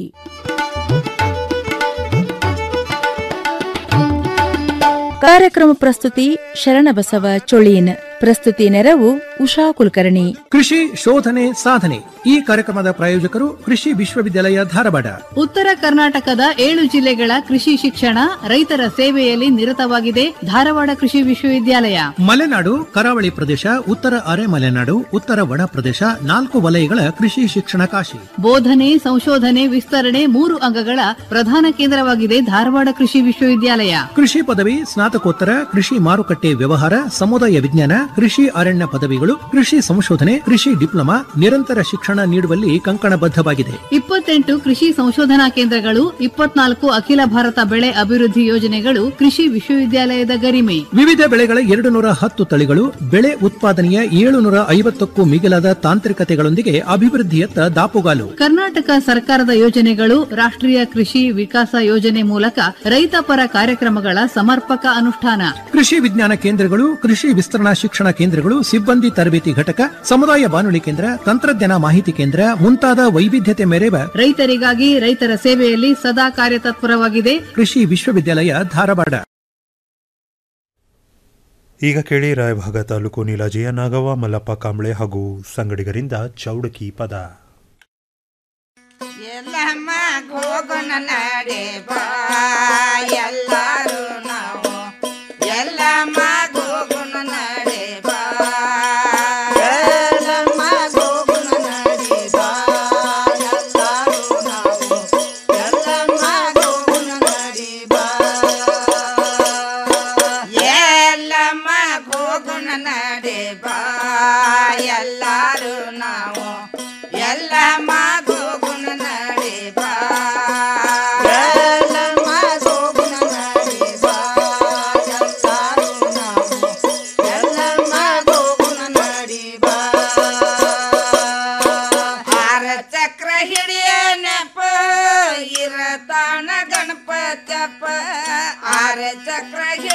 ಕಾರ್ಯಕ್ರಮ ಪ್ರಸ್ತುತಿ ಶರಣಬಸವ ಚೊಳೀನ್ ಪ್ರಸ್ತುತಿ ನೆರವು ಉಷಾ ಕುಲಕರ್ಣಿ ಕೃಷಿ ಶೋಧನೆ ಸಾಧನೆ ಈ ಕಾರ್ಯಕ್ರಮದ ಪ್ರಾಯೋಜಕರು ಕೃಷಿ ವಿಶ್ವವಿದ್ಯಾಲಯ ಧಾರವಾಡ ಉತ್ತರ ಕರ್ನಾಟಕದ ಏಳು ಜಿಲ್ಲೆಗಳ ಕೃಷಿ ಶಿಕ್ಷಣ ರೈತರ ಸೇವೆಯಲ್ಲಿ ನಿರತವಾಗಿದೆ ಧಾರವಾಡ ಕೃಷಿ ವಿಶ್ವವಿದ್ಯಾಲಯ ಮಲೆನಾಡು ಕರಾವಳಿ ಪ್ರದೇಶ ಉತ್ತರ ಅರೆ ಮಲೆನಾಡು ಉತ್ತರ ಒಣ ಪ್ರದೇಶ ನಾಲ್ಕು ವಲಯಗಳ ಕೃಷಿ ಶಿಕ್ಷಣ ಕಾಶಿ ಬೋಧನೆ ಸಂಶೋಧನೆ ವಿಸ್ತರಣೆ ಮೂರು ಅಂಗಗಳ ಪ್ರಧಾನ ಕೇಂದ್ರವಾಗಿದೆ ಧಾರವಾಡ ಕೃಷಿ ವಿಶ್ವವಿದ್ಯಾಲಯ ಕೃಷಿ ಪದವಿ ಸ್ನಾತಕೋತ್ತರ ಕೃಷಿ ಮಾರುಕಟ್ಟೆ ವ್ಯವಹಾರ ಸಮುದಾಯ ವಿಜ್ಞಾನ ಕೃಷಿ ಅರಣ್ಯ ಪದವಿಗಳು ಕೃಷಿ ಸಂಶೋಧನೆ ಕೃಷಿ ಡಿಪ್ಲೊಮಾ ನಿರಂತರ ಶಿಕ್ಷಣ ನೀಡುವಲ್ಲಿ ಕಂಕಣಬದ್ಧವಾಗಿದೆ ಇಪ್ಪತ್ತೆಂಟು ಕೃಷಿ ಸಂಶೋಧನಾ ಕೇಂದ್ರಗಳು ಇಪ್ಪತ್ನಾಲ್ಕು ಅಖಿಲ ಭಾರತ ಬೆಳೆ ಅಭಿವೃದ್ಧಿ ಯೋಜನೆಗಳು ಕೃಷಿ ವಿಶ್ವವಿದ್ಯಾಲಯದ ಗರಿಮೆ ವಿವಿಧ ಬೆಳೆಗಳ ಎರಡು ನೂರ ಹತ್ತು ತಳಿಗಳು ಬೆಳೆ ಉತ್ಪಾದನೆಯ ಏಳುನೂರ ಐವತ್ತಕ್ಕೂ ಮಿಗಿಲಾದ ತಾಂತ್ರಿಕತೆಗಳೊಂದಿಗೆ ಅಭಿವೃದ್ಧಿಯತ್ತ ದಾಪುಗಾಲು ಕರ್ನಾಟಕ ಸರ್ಕಾರದ ಯೋಜನೆಗಳು ರಾಷ್ಟ್ರೀಯ ಕೃಷಿ ವಿಕಾಸ ಯೋಜನೆ ಮೂಲಕ ರೈತಪರ ಕಾರ್ಯಕ್ರಮಗಳ ಸಮರ್ಪಕ ಅನುಷ್ಠಾನ ಕೃಷಿ ವಿಜ್ಞಾನ ಕೇಂದ್ರಗಳು ಕೃಷಿ ವಿಸ್ತರಣಾ ಶಿಕ್ಷಣ ಕೇಂದ್ರಗಳು ಸಿಬ್ಬಂದಿ ತರಬೇತಿ ಘಟಕ ಸಮುದಾಯ ಬಾನುಲಿ ಕೇಂದ್ರ ತಂತ್ರಜ್ಞಾನ ಮಾಹಿತಿ ಕೇಂದ್ರ ಮುಂತಾದ ವೈವಿಧ್ಯತೆ ಮೆರೆವ ರೈತರಿಗಾಗಿ ರೈತರ ಸೇವೆಯಲ್ಲಿ ಸದಾ ಕಾರ್ಯತತ್ಪರವಾಗಿದೆ ಕೃಷಿ ವಿಶ್ವವಿದ್ಯಾಲಯ ಧಾರವಾಡ ಈಗ ಕೇಳಿ ರಾಯಭಾಗ ತಾಲೂಕು ನೀಲಾಜಿಯ ನಾಗವ್ವ ಮಲ್ಲಪ್ಪ ಕಾಂಬ್ಳೆ ಹಾಗೂ ಸಂಗಡಿಗರಿಂದ ಚೌಡಕಿ ಪದ ಎಲ್ಲಮ್ಮ ಹೋಗೋಣ ನಡೆ ಬಾ ಎಲ್ಲಾರು ನಾವು ಎಲ್ಲಮ್ಮ ಹೋಗೋಣ ನಡೆ ಬಾ ಎಲ್ಲಮ್ಮ ಹೋಗೋಣ ನಡೆ ಬಾ ಎಲ್ಲಾರು ನಾವು ಎಲ್ಲಮ್ಮ ಹೋಗೋಣ ನಡೆ ಬಾ ಎಲ್ಲಮ್ಮ ಹೋಗೋಣ ನಡೆ ಬಾ ಎಲ್ಲಾರು ನಾವು ಎಲ್ಲ ಮಗುಗುಣ ನಡೆ ಬಾ ಎಲ್ಲ ಮಗುಗುಣ ನಡೆ ಬಾ ಎಲ್ಲಾರು ನಾವು ಎಲ್ಲ ಮಗುಗುಣ ನಡೆ ಬಾ ಆರ ಚಕ್ರ ಹಿಡಿಯ ನೆಪ ಇರತಾನ ಗಣಪತಪ್ಪ ಆರ ಚಕ್ರ ಹಿಡಿಯ